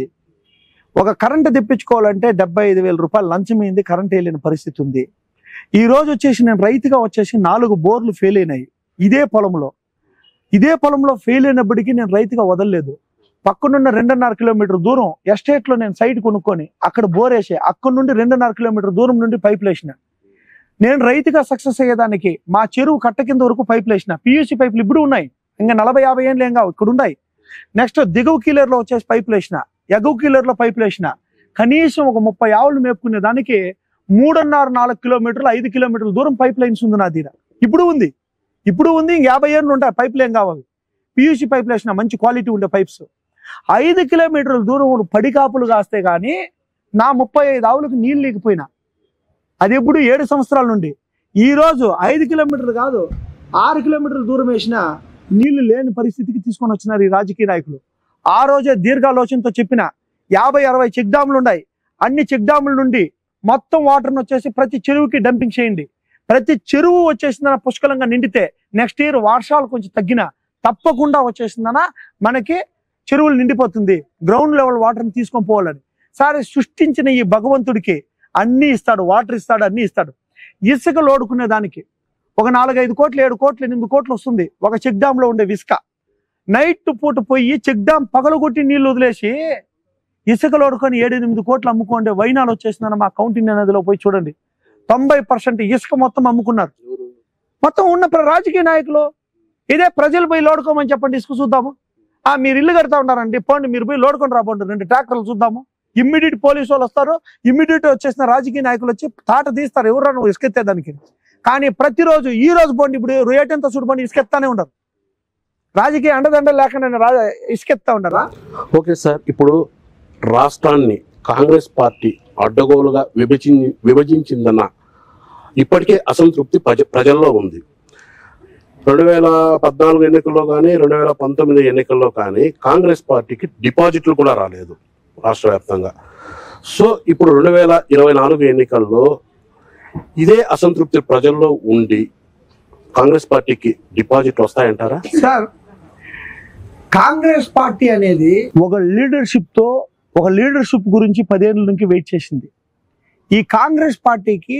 ఒక కరెంట్ తెప్పించుకోవాలంటే డెబ్బై ఐదు వేల రూపాయలు లంచం అయింది కరెంట్ వెళ్ళిన పరిస్థితి ఉంది ఈ రోజు వచ్చేసి నేను రైతుగా వచ్చేసి నాలుగు బోర్లు ఫెయిల్ అయినాయి ఇదే పొలంలో ఇదే పొలంలో ఫెయిల్ అయినప్పటికీ నేను రైతుగా వదలలేదు పక్కనున్న రెండున్నర కిలోమీటర్ దూరం ఎస్టేట్లో నేను సైట్ కొనుక్కొని అక్కడ బోర్ వేసి అక్కడ నుండి రెండున్నర కిలోమీటర్ దూరం నుండి పైపులు వేసిన నేను రైతుగా సక్సెస్ అయ్యేదానికి మా చెరువు కట్ట కింద వరకు పైపులు వేసిన పియూసీ పైపులు ఇప్పుడు ఉన్నాయి ఇంకా నలభై యాభై ఏళ్ళు ఏం కావు ఇక్కడ ఉన్నాయి నెక్స్ట్ దిగువ కీలర్లో వచ్చేసి పైపులు వేసిన ఎగువ కీలర్లో పైపులు వేసిన కనీసం ఒక ముప్పై ఆవులు మేపుకునే దానికి మూడున్నర నాలుగు కిలోమీటర్లు ఐదు కిలోమీటర్ల దూరం పైప్ లైన్స్ ఉంది నా దగ్గర ఇప్పుడు ఉంది ఇప్పుడు ఉంది ఇంక యాభై ఏళ్ళు ఉంటాయి పైపులు ఏం కావాలి పియూసీ పైపులు వేసిన మంచి క్వాలిటీ ఉండే పైప్స్ ఐదు కిలోమీటర్ల దూరం పడికాపులు కాస్తే కానీ నా ముప్పై ఐదు ఆవులకు నీళ్ళు లేకపోయినా అది ఎప్పుడు ఏడు సంవత్సరాల నుండి ఈ రోజు ఐదు కిలోమీటర్లు కాదు ఆరు కిలోమీటర్ల దూరం వేసినా నీళ్లు లేని పరిస్థితికి తీసుకొని వచ్చినారు ఈ రాజకీయ నాయకులు ఆ రోజే దీర్ఘాలోచనతో చెప్పిన యాభై అరవై చెక్ డ్యాములు ఉన్నాయి అన్ని చెక్ డ్యాముల నుండి మొత్తం వాటర్ని వచ్చేసి ప్రతి చెరువుకి డంపింగ్ చేయండి ప్రతి చెరువు వచ్చేసిందన పుష్కలంగా నిండితే నెక్స్ట్ ఇయర్ వర్షాలు కొంచెం తగ్గిన తప్పకుండా వచ్చేసిందన మనకి చెరువులు నిండిపోతుంది గ్రౌండ్ లెవెల్ వాటర్ని తీసుకొని పోవాలని సరే సృష్టించిన ఈ భగవంతుడికి అన్ని ఇస్తాడు వాటర్ ఇస్తాడు అన్ని ఇస్తాడు ఇసుక లోడుకునే దానికి ఒక నాలుగైదు కోట్లు ఏడు కోట్లు ఎనిమిది కోట్లు వస్తుంది ఒక చెక్ డ్యామ్ లో ఉండే ఇసుక నైట్ పూట పోయి చెక్ డ్యామ్ పగలగొట్టి నీళ్లు వదిలేసి ఇసుక లోడుకొని ఏడు ఎనిమిది కోట్లు అమ్ముకోండి వైనాలు వచ్చేసిందని మా కౌంటింగ్ నదిలో పోయి చూడండి తొంభై పర్సెంట్ ఇసుక మొత్తం అమ్ముకున్నారు మొత్తం ఉన్న ప్ర- రాజకీయ నాయకులు ఇదే ప్రజలు పోయి లోడుకోమని చెప్పండి ఇసుక చూద్దాము ఆ మీరు ఇల్లు కడతా ఉన్నారండి పోండి మీరు పోయి లోడుకొని రాబోండి రెండు ట్రాక్టర్లు చూద్దాము ఇమ్మీడియట్ పోలీసు వాళ్ళు వస్తారు ఇమ్మీడియట్ వచ్చేసిన రాజకీయ నాయకులు వచ్చి తాట తీస్తారు ఎవరు నువ్వు ఇసుకెత్తేదానికి కానీ ప్రతిరోజు ఈ రోజు పోండి ఇప్పుడు రేట్ ఎంత చూడబండి ఇసుకెత్తానే ఉండరు రాజకీయ అండదండ లేకుండా రా ఇసుకెత్తా ఉండరా ఓకే సార్ ఇప్పుడు రాష్ట్రాన్ని కాంగ్రెస్ పార్టీ అడ్డగోలుగా విభజి విభజించిందన్న ఇప్పటికే అసంతృప్తి ప్రజ ప్రజల్లో ఉంది రెండు వేల పద్నాలుగు ఎన్నికల్లో కానీ రెండు వేల పంతొమ్మిది ఎన్నికల్లో కానీ కాంగ్రెస్ పార్టీకి డిపాజిట్లు కూడా రాలేదు రాష్ట్ర వ్యాప్తంగా సో ఇప్పుడు రెండు వేల ఇరవై నాలుగు ఎన్నికల్లో ఇదే అసంతృప్తి ప్రజల్లో ఉండి కాంగ్రెస్ పార్టీకి డిపాజిట్లు వస్తాయంటారా సార్ కాంగ్రెస్ పార్టీ అనేది ఒక లీడర్షిప్ తో ఒక లీడర్షిప్ గురించి పదేళ్ళ నుంచి వెయిట్ చేసింది ఈ కాంగ్రెస్ పార్టీకి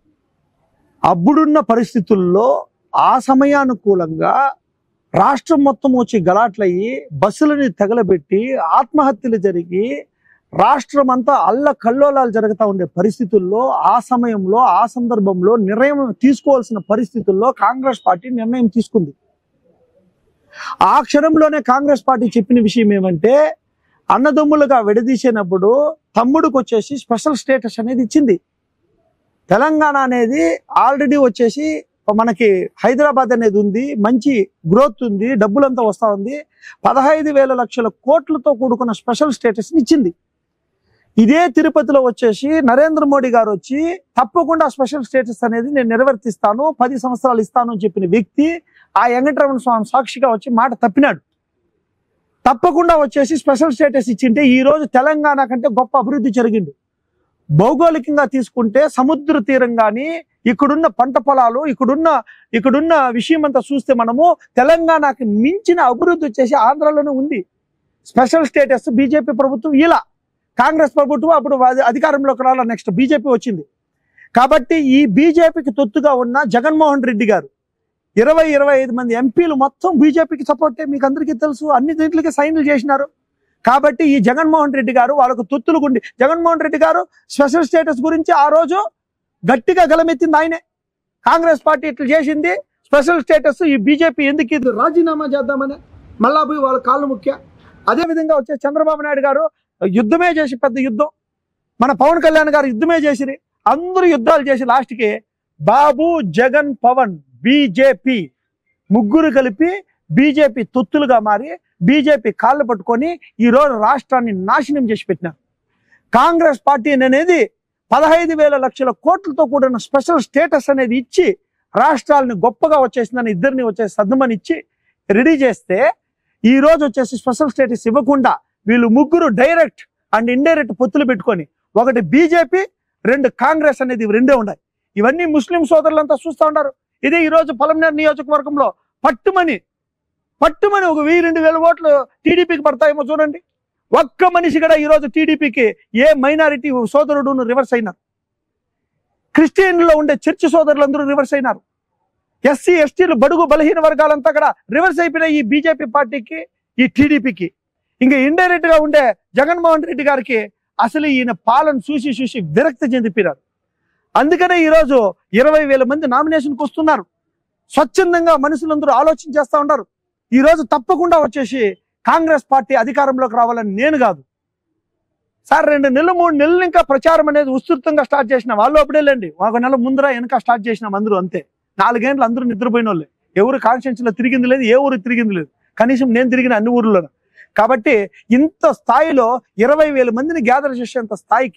అప్పుడున్న పరిస్థితుల్లో ఆ సమయానుకూలంగా రాష్ట్రం మొత్తం వచ్చి గలాట్లయ్యి బస్సులని తగలబెట్టి ఆత్మహత్యలు జరిగి రాష్ట్రం అంతా అల్ల కల్లోలాలు జరుగుతూ ఉండే పరిస్థితుల్లో ఆ సమయంలో ఆ సందర్భంలో నిర్ణయం తీసుకోవాల్సిన పరిస్థితుల్లో కాంగ్రెస్ పార్టీ నిర్ణయం తీసుకుంది ఆ క్షణంలోనే కాంగ్రెస్ పార్టీ చెప్పిన విషయం ఏమంటే అన్నదమ్ములుగా విడదీసినప్పుడు తమ్ముడికి వచ్చేసి స్పెషల్ స్టేటస్ అనేది ఇచ్చింది తెలంగాణ అనేది ఆల్రెడీ వచ్చేసి మనకి హైదరాబాద్ అనేది ఉంది మంచి గ్రోత్ ఉంది డబ్బులంతా వస్తా ఉంది పదహైదు వేల లక్షల కోట్లతో కూడుకున్న స్పెషల్ స్టేటస్ ఇచ్చింది ఇదే తిరుపతిలో వచ్చేసి నరేంద్ర మోడీ గారు వచ్చి తప్పకుండా స్పెషల్ స్టేటస్ అనేది నేను నిర్వర్తిస్తాను పది సంవత్సరాలు ఇస్తాను అని చెప్పిన వ్యక్తి ఆ వెంకటరమణ స్వామి సాక్షిగా వచ్చి మాట తప్పినాడు తప్పకుండా వచ్చేసి స్పెషల్ స్టేటస్ ఇచ్చింటే ఈ రోజు తెలంగాణ కంటే గొప్ప అభివృద్ధి జరిగిండు భౌగోళికంగా తీసుకుంటే సముద్ర తీరం కానీ ఇక్కడున్న పంట పొలాలు ఇక్కడున్న ఇక్కడున్న విషయం అంతా చూస్తే మనము తెలంగాణకి మించిన అభివృద్ధి వచ్చేసి ఆంధ్రాలోనే ఉంది స్పెషల్ స్టేటస్ బీజేపీ ప్రభుత్వం ఇలా కాంగ్రెస్ ప్రభుత్వం అప్పుడు అది- అధికారంలోకి రాల నెక్స్ట్ బీజేపీ వచ్చింది కాబట్టి ఈ బీజేపీకి తొత్తుగా ఉన్న జగన్మోహన్ రెడ్డి గారు ఇరవై ఇరవై ఐదు మంది ఎంపీలు మొత్తం బీజేపీకి సపోర్టే మీకు అందరికీ తెలుసు అన్ని దీంట్లకి సైన్లు చేసినారు కాబట్టి ఈ జగన్మోహన్ రెడ్డి గారు వాళ్ళకు తొత్తులు గుండి జగన్మోహన్ రెడ్డి గారు స్పెషల్ స్టేటస్ గురించి ఆ రోజు గట్టిగా గలమెత్తింది ఆయనే కాంగ్రెస్ పార్టీ ఇట్లా చేసింది స్పెషల్ స్టేటస్ ఈ బీజేపీ ఎందుకు ఇది రాజీనామా చేద్దామని మళ్ళా పోయి వాళ్ళ కాళ్ళు ముఖ్య అదే విధంగా వచ్చే చంద్రబాబు నాయుడు గారు యుద్ధమే చేసి పెద్ద యుద్ధం మన పవన్ కళ్యాణ్ గారు యుద్ధమే చేసిరి అందరూ యుద్ధాలు చేసి లాస్ట్కి బాబు జగన్ పవన్ బీజేపీ ముగ్గురు కలిపి బీజేపీ తొత్తులుగా మారి బీజేపీ కాళ్ళు పట్టుకొని ఈ రోజు రాష్ట్రాన్ని నాశనం చేసి పెట్టినారు కాంగ్రెస్ పార్టీ అనేది పదహైదు వేల లక్షల కోట్లతో కూడిన స్పెషల్ స్టేటస్ అనేది ఇచ్చి రాష్ట్రాలను గొప్పగా వచ్చేసిందని ఇద్దరిని వచ్చేసి సర్దుమని ఇచ్చి రెడీ చేస్తే ఈ రోజు వచ్చేసి స్పెషల్ స్టేటస్ ఇవ్వకుండా వీళ్ళు ముగ్గురు డైరెక్ట్ అండ్ ఇండైరెక్ట్ పొత్తులు పెట్టుకొని ఒకటి బీజేపీ రెండు కాంగ్రెస్ అనేది ఇవి రెండే ఉన్నాయి ఇవన్నీ ముస్లిం సోదరులంతా చూస్తూ ఉన్నారు ఇదే ఈ రోజు పలమనేరు నియోజకవర్గంలో పట్టుమని పట్టుమని ఒక వెయ్యి రెండు వేల ఓట్లు టీడీపీకి పడతాయేమో చూడండి ఒక్క మనిషి కూడా ఈ రోజు టీడీపీకి ఏ మైనారిటీ సోదరుడును రివర్స్ అయినారు క్రిస్టియన్లో ఉండే చర్చి సోదరులందరూ రివర్స్ అయినారు ఎస్సీ ఎస్టీలు బడుగు బలహీన వర్గాలంతా కూడా రివర్స్ అయిపోయినాయి ఈ బీజేపీ పార్టీకి ఈ టీడీపీకి ఇంకా ఇండైరెక్ట్ గా ఉండే జగన్మోహన్ రెడ్డి గారికి అసలు ఈయన పాలన చూసి చూసి విరక్తి చెందిపోయారు అందుకనే ఈరోజు ఇరవై వేల మంది నామినేషన్కి వస్తున్నారు స్వచ్ఛందంగా మనుషులందరూ ఆలోచన చేస్తూ ఉన్నారు ఈ రోజు తప్పకుండా వచ్చేసి కాంగ్రెస్ పార్టీ అధికారంలోకి రావాలని నేను కాదు సార్ రెండు నెలలు మూడు నెలలు ఇంకా ప్రచారం అనేది విస్తృతంగా స్టార్ట్ చేసిన వాళ్ళు అప్పుడేలేండి ఒక నెల ముందర వెనక స్టార్ట్ చేసినాం అందరూ అంతే నాలుగేండ్లు అందరూ నిద్రపోయిన వాళ్ళే ఎవరు కాన్స్టిట్యూన్స్ లో తిరిగింది లేదు ఏ ఊరు తిరిగింది లేదు కనీసం నేను తిరిగిన అన్ని ఊర్లలో కాబట్టి ఇంత స్థాయిలో ఇరవై వేల మందిని గ్యాదర్ చేసేంత స్థాయికి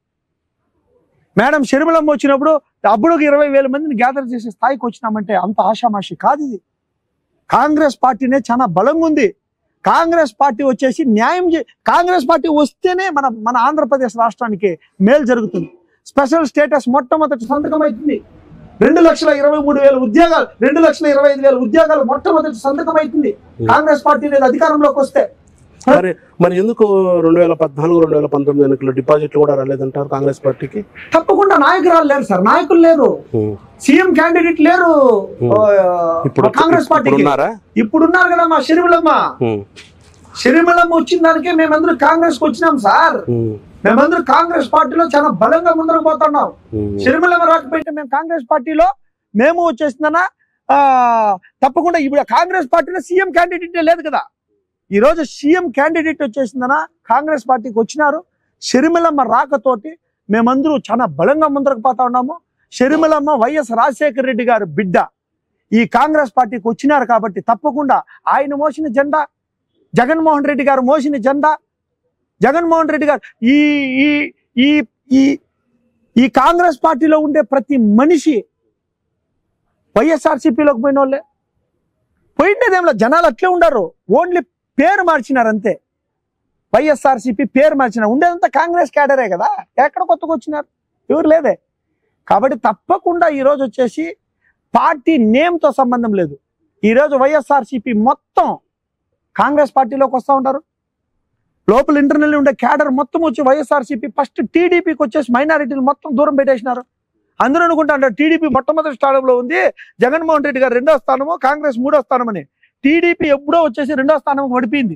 మేడం షర్మిలమ్మ వచ్చినప్పుడు అప్పుడు ఒక ఇరవై వేల మందిని గ్యాదర్ చేసే స్థాయికి వచ్చినామంటే అంత ఆషామాషి కాదు ఇది కాంగ్రెస్ పార్టీనే చాలా బలంగా ఉంది కాంగ్రెస్ పార్టీ వచ్చేసి న్యాయం చే కాంగ్రెస్ పార్టీ వస్తేనే మన మన ఆంధ్రప్రదేశ్ రాష్ట్రానికి మేలు జరుగుతుంది స్పెషల్ స్టేటస్ మొట్టమొదటి సంతకం అవుతుంది రెండు లక్షల ఇరవై మూడు వేల ఉద్యోగాలు రెండు లక్షల ఇరవై ఐదు వేల ఉద్యోగాలు మొట్టమొదటి సంతకం అవుతుంది కాంగ్రెస్ పార్టీ అనేది అధికారంలోకి వస్తే మరి మరి ఎందుకు రెండు వేల పద్నాలుగు రెండు వేల పంతొమ్మిది ఎన్నికల్లో డిపాజిట్లు కూడా రాలేదంటారు కాంగ్రెస్ పార్టీకి తప్పకుండా నాయకురాలు లేరు సార్ నాయకులు లేరు ఉమ్. సీఎం క్యాండిడేట్ లేరు Hmm. ఆ, ఇప్పుడు కాంగ్రెస్ ఇప్పుడు పార్టీకి ఉన్నారా ఇప్పుడున్నారు కదా మా షర్మిలమ్మ ఉమ్. షర్మిలమ్మ వచ్చిన దానికే మేమందరూ కాంగ్రెస్ కి వచ్చినాం సార్ ఉమ్. మేమందరూ కాంగ్రెస్ పార్టీలో చాలా బలంగా ముందరకు పోతున్నాం ఉమ్. షర్మిలమ్మ రాకపోయింటే మేము కాంగ్రెస్ పార్టీలో మేము వచ్చేసిందనా ఆ, తప్పకుండా ఇప్పుడు కాంగ్రెస్ పార్టీలో సీఎం క్యాండిడేట్ లేదు కదా ఈ రోజు సీఎం క్యాండిడేట్ వచ్చేసిందనా కాంగ్రెస్ పార్టీకి వచ్చినారు షర్మిలమ్మ రాకతోటి మేమందరూ చాలా బలంగా ముందరకు పోతా ఉన్నాము షర్మిలమ్మ వైఎస్ రాజశేఖర రెడ్డి గారు బిడ్డ ఈ కాంగ్రెస్ పార్టీకి వచ్చినారు కాబట్టి తప్పకుండా ఆయన మోసిన జెండా జగన్మోహన్ రెడ్డి గారు మోసిన జెండా జగన్మోహన్ రెడ్డి గారు ఈ ఈ ఈ ఈ ఈ కాంగ్రెస్ పార్టీలో ఉండే ప్రతి మనిషి వైఎస్ఆర్సీపీలోకి పోయిన వాళ్ళే పోయిండేదేంలో జనాలు అట్లే ఉండరు ఓన్లీ పేరు మార్చినారు అంతే వైఎస్ఆర్సీపీ పేరు మార్చినారు ఉండేదంతా కాంగ్రెస్ క్యాడరే కదా ఎక్కడ కొత్తగా వచ్చినారు ఎవరు లేదే కాబట్టి తప్పకుండా ఈరోజు వచ్చేసి పార్టీ నేమ్తో సంబంధం లేదు ఈరోజు వైఎస్ఆర్సీపీ మొత్తం కాంగ్రెస్ పార్టీలోకి వస్తూ ఉంటారు లోపల ఇంటర్నల్ ఉండే క్యాడర్ మొత్తం వచ్చి వైఎస్ఆర్సీపీ ఫస్ట్ టీడీపీకి వచ్చేసి మైనారిటీలు మొత్తం దూరం పెట్టేసినారు అందరూ అనుకుంటారు టీడీపీ మొట్టమొదటి స్థానంలో ఉంది జగన్మోహన్ రెడ్డి గారు రెండో స్థానము కాంగ్రెస్ మూడో స్థానం అని టీడీపీ ఎప్పుడో వచ్చేసి రెండో స్థానం పడిపోయింది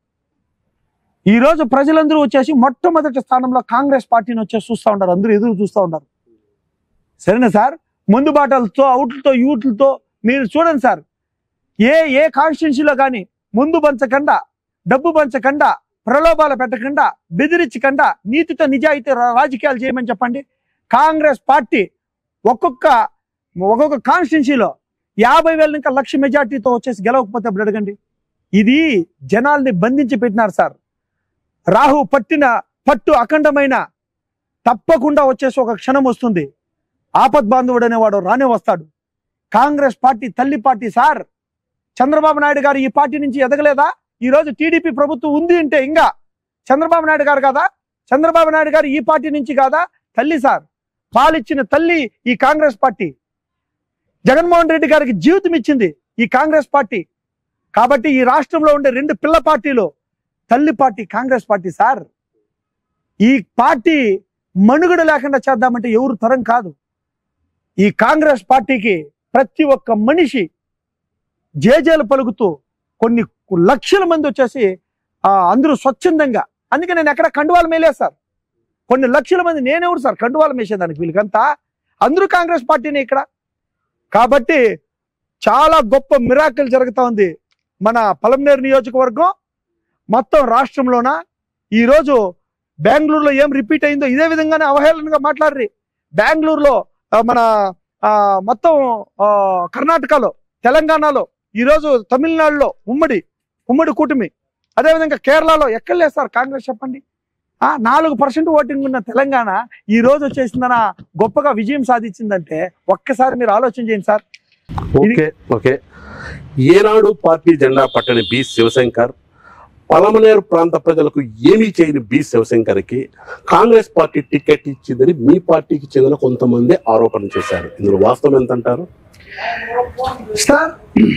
ఈ రోజు ప్రజలందరూ వచ్చేసి మొట్టమొదటి స్థానంలో కాంగ్రెస్ పార్టీని వచ్చేసి చూస్తూ ఉంటారు అందరూ ఎదురు చూస్తూ ఉంటారు సరేనా సార్ ముందు బాటలతో అవుట్లతో యూట్లతో మీరు చూడండి సార్ ఏ ఏ కాన్స్టిట్యున్సీలో కానీ ముందు పంచకుండా డబ్బు పంచకుండా ప్రలోభాలు పెట్టకుండా బెదిరించకుండా నీతితో నిజాయితీ రా- రాజకీయాలు చేయమని చెప్పండి కాంగ్రెస్ పార్టీ ఒక్కొక్క ఒక్కొక్క కాన్స్టిట్యున్సీలో యాభై వేల ఇంకా లక్ష మెజార్టీతో వచ్చేసి గెలవకపోతే అప్పుడు అడగండి ఇది జనాల్ని బంధించి పెట్టినారు సార్ రాహు పట్టిన పట్టు అఖండమైన తప్పకుండా వచ్చేసి ఒక క్షణం వస్తుంది ఆపద్ బాంధవుడు అనేవాడు రానే వస్తాడు కాంగ్రెస్ పార్టీ తల్లి పార్టీ సార్ చంద్రబాబు నాయుడు గారు ఈ పార్టీ నుంచి ఎదగలేదా ఈ రోజు టీడీపీ ప్రభుత్వం ఉంది అంటే ఇంకా చంద్రబాబు నాయుడు గారు కాదా చంద్రబాబు నాయుడు గారు ఈ పార్టీ నుంచి కాదా తల్లి సార్ పాలిచ్చిన తల్లి ఈ కాంగ్రెస్ పార్టీ జగన్మోహన్ రెడ్డి గారికి జీవితం ఇచ్చింది ఈ కాంగ్రెస్ పార్టీ కాబట్టి ఈ రాష్ట్రంలో ఉండే రెండు పిల్ల పార్టీలు తల్లి పార్టీ కాంగ్రెస్ పార్టీ సార్ ఈ పార్టీ మనుగడ లేకుండా చేద్దామంటే ఎవరు తరం కాదు ఈ కాంగ్రెస్ పార్టీకి ప్రతి ఒక్క మనిషి జేజేలు పలుకుతూ కొన్ని లక్షల మంది వచ్చేసి ఆ, అందరూ స్వచ్ఛందంగా అందుకే నేను ఎక్కడ కండువాలు మేలే సార్ కొన్ని లక్షల మంది నేనెవరు సార్ కండువాలు మేసేదానికి వీళ్ళకంతా అందరూ కాంగ్రెస్ పార్టీనే ఇక్కడ కాబట్టి చాలా గొప్ప మిరాకిల్ జరుగుతా ఉంది మన పలంనేరు నియోజకవర్గం మొత్తం రాష్ట్రంలోన ఈరోజు బెంగళూరులో ఏం రిపీట్ అయిందో ఇదే విధంగానే అవహేళనగా మాట్లాడరు బెంగళూరులో ఆ, మన ఆ, మొత్తం ఆ, కర్ణాటకలో తెలంగాణలో ఈరోజు తమిళనాడులో ఉమ్మడి ఉమ్మడి కూటమి అదేవిధంగా కేరళలో ఎక్కడ లేదు సార్ కాంగ్రెస్ చెప్పండి ఆ నాలుగు పర్సెంట్ ఓటింగ్ ఉన్న తెలంగాణ ఈ రోజు వచ్చేసిందన గొప్పగా విజయం సాధించిందంటే ఒక్కసారి మీరు ఆలోచన చేయండి సార్ ఓకే ఓకే ఏనాడు పార్టీ జెండా పట్టని బి శివశంకర్ పలమనేరు ప్రాంత ప్రజలకు ఏమీ చేయని బి శివశంకర్కి కాంగ్రెస్ పార్టీ టికెట్ ఇచ్చిందని మీ పార్టీకి చెందిన కొంతమంది ఆరోపణ చేశారు ఇందులో వాస్తవం ఎంతంటారు సార్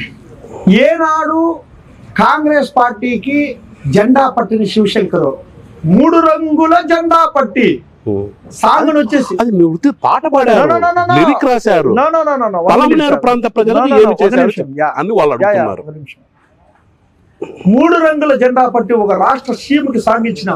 ఏనాడు కాంగ్రెస్ పార్టీకి జెండా పట్టిన శివశంకర్ మూడు రంగుల జెండా పట్టి సాగును వచ్చేసి అది మీ వృత్తి పాట పాడారు No, no, no, no, no. Lyric రాశారు No, no, no, no, no. One minute, Palamaneru sir. ప్రాంత ప్రజలకు No, no, no, ఏమి ఒక చేశారు నిమిషం. Yeah. అని వాళ్ళు యా, యా, అడుగుతున్నారు ఒక నిమిషం. మూడు రంగుల జెండా పట్టి ఒక రాష్ట్ర సీఎంకి సాగించినాం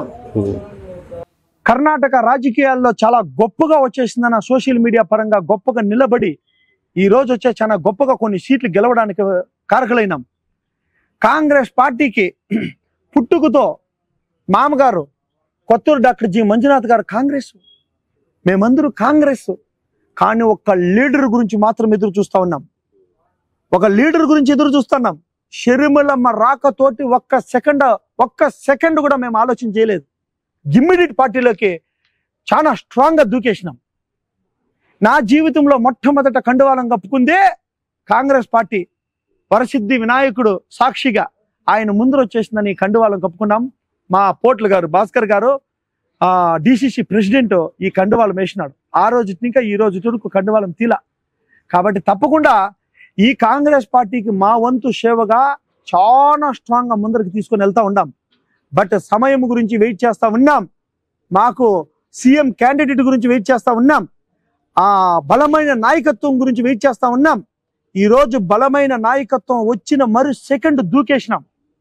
కర్ణాటక రాజకీయాల్లో చాలా గొప్పగా వచ్చేసిందన్న సోషల్ మీడియా పరంగా గొప్పగా నిలబడి ఈ రోజు వచ్చే చాలా గొప్పగా కొన్ని సీట్లు గెలవడానికి కారకులైనాం కాంగ్రెస్ పార్టీకి పుట్టుకతో మామగారు కొత్తూరు డాక్టర్ జి మంజునాథ్ గారు కాంగ్రెస్ మేమందరూ కాంగ్రెస్ కానీ ఒక్క లీడర్ గురించి మాత్రం ఎదురు చూస్తా ఉన్నాం ఒక లీడర్ గురించి ఎదురు చూస్తున్నాం షర్మిలమ్మ రాకతోటి ఒక్క సెకండ్ ఒక్క సెకండ్ కూడా మేము ఆలోచన చేయలేదు ఇమ్మీడియట్ పార్టీలోకి చాలా స్ట్రాంగ్ గా దూకేసినాం నా జీవితంలో మొట్టమొదట కండువాలం కప్పుకుందే కాంగ్రెస్ పార్టీ వరసిద్ధి వినాయకుడు సాక్షిగా ఆయన ముందర వచ్చేసిందని ఈ కండువాలం కప్పుకున్నాం మా పోట్ల గారు భాస్కర్ గారు ఆ డిసిసి ప్రెసిడెంట్ ఈ కండువాలం వేసినాడు ఆ రోజు ఇంకా ఈ రోజు చురుకు కండువాలం తీల కాబట్టి తప్పకుండా ఈ కాంగ్రెస్ పార్టీకి మా వంతు సేవగా చాలా స్ట్రాంగ్ గా ముందరికి తీసుకొని వెళ్తా ఉన్నాం బట్ సమయం గురించి వెయిట్ చేస్తా ఉన్నాం మాకు సీఎం క్యాండిడేట్ గురించి వెయిట్ చేస్తా ఉన్నాం ఆ బలమైన నాయకత్వం గురించి వెయిట్ చేస్తా ఉన్నాం ఈ రోజు బలమైన నాయకత్వం వచ్చిన మరు సెకండ్ దూకేసినాం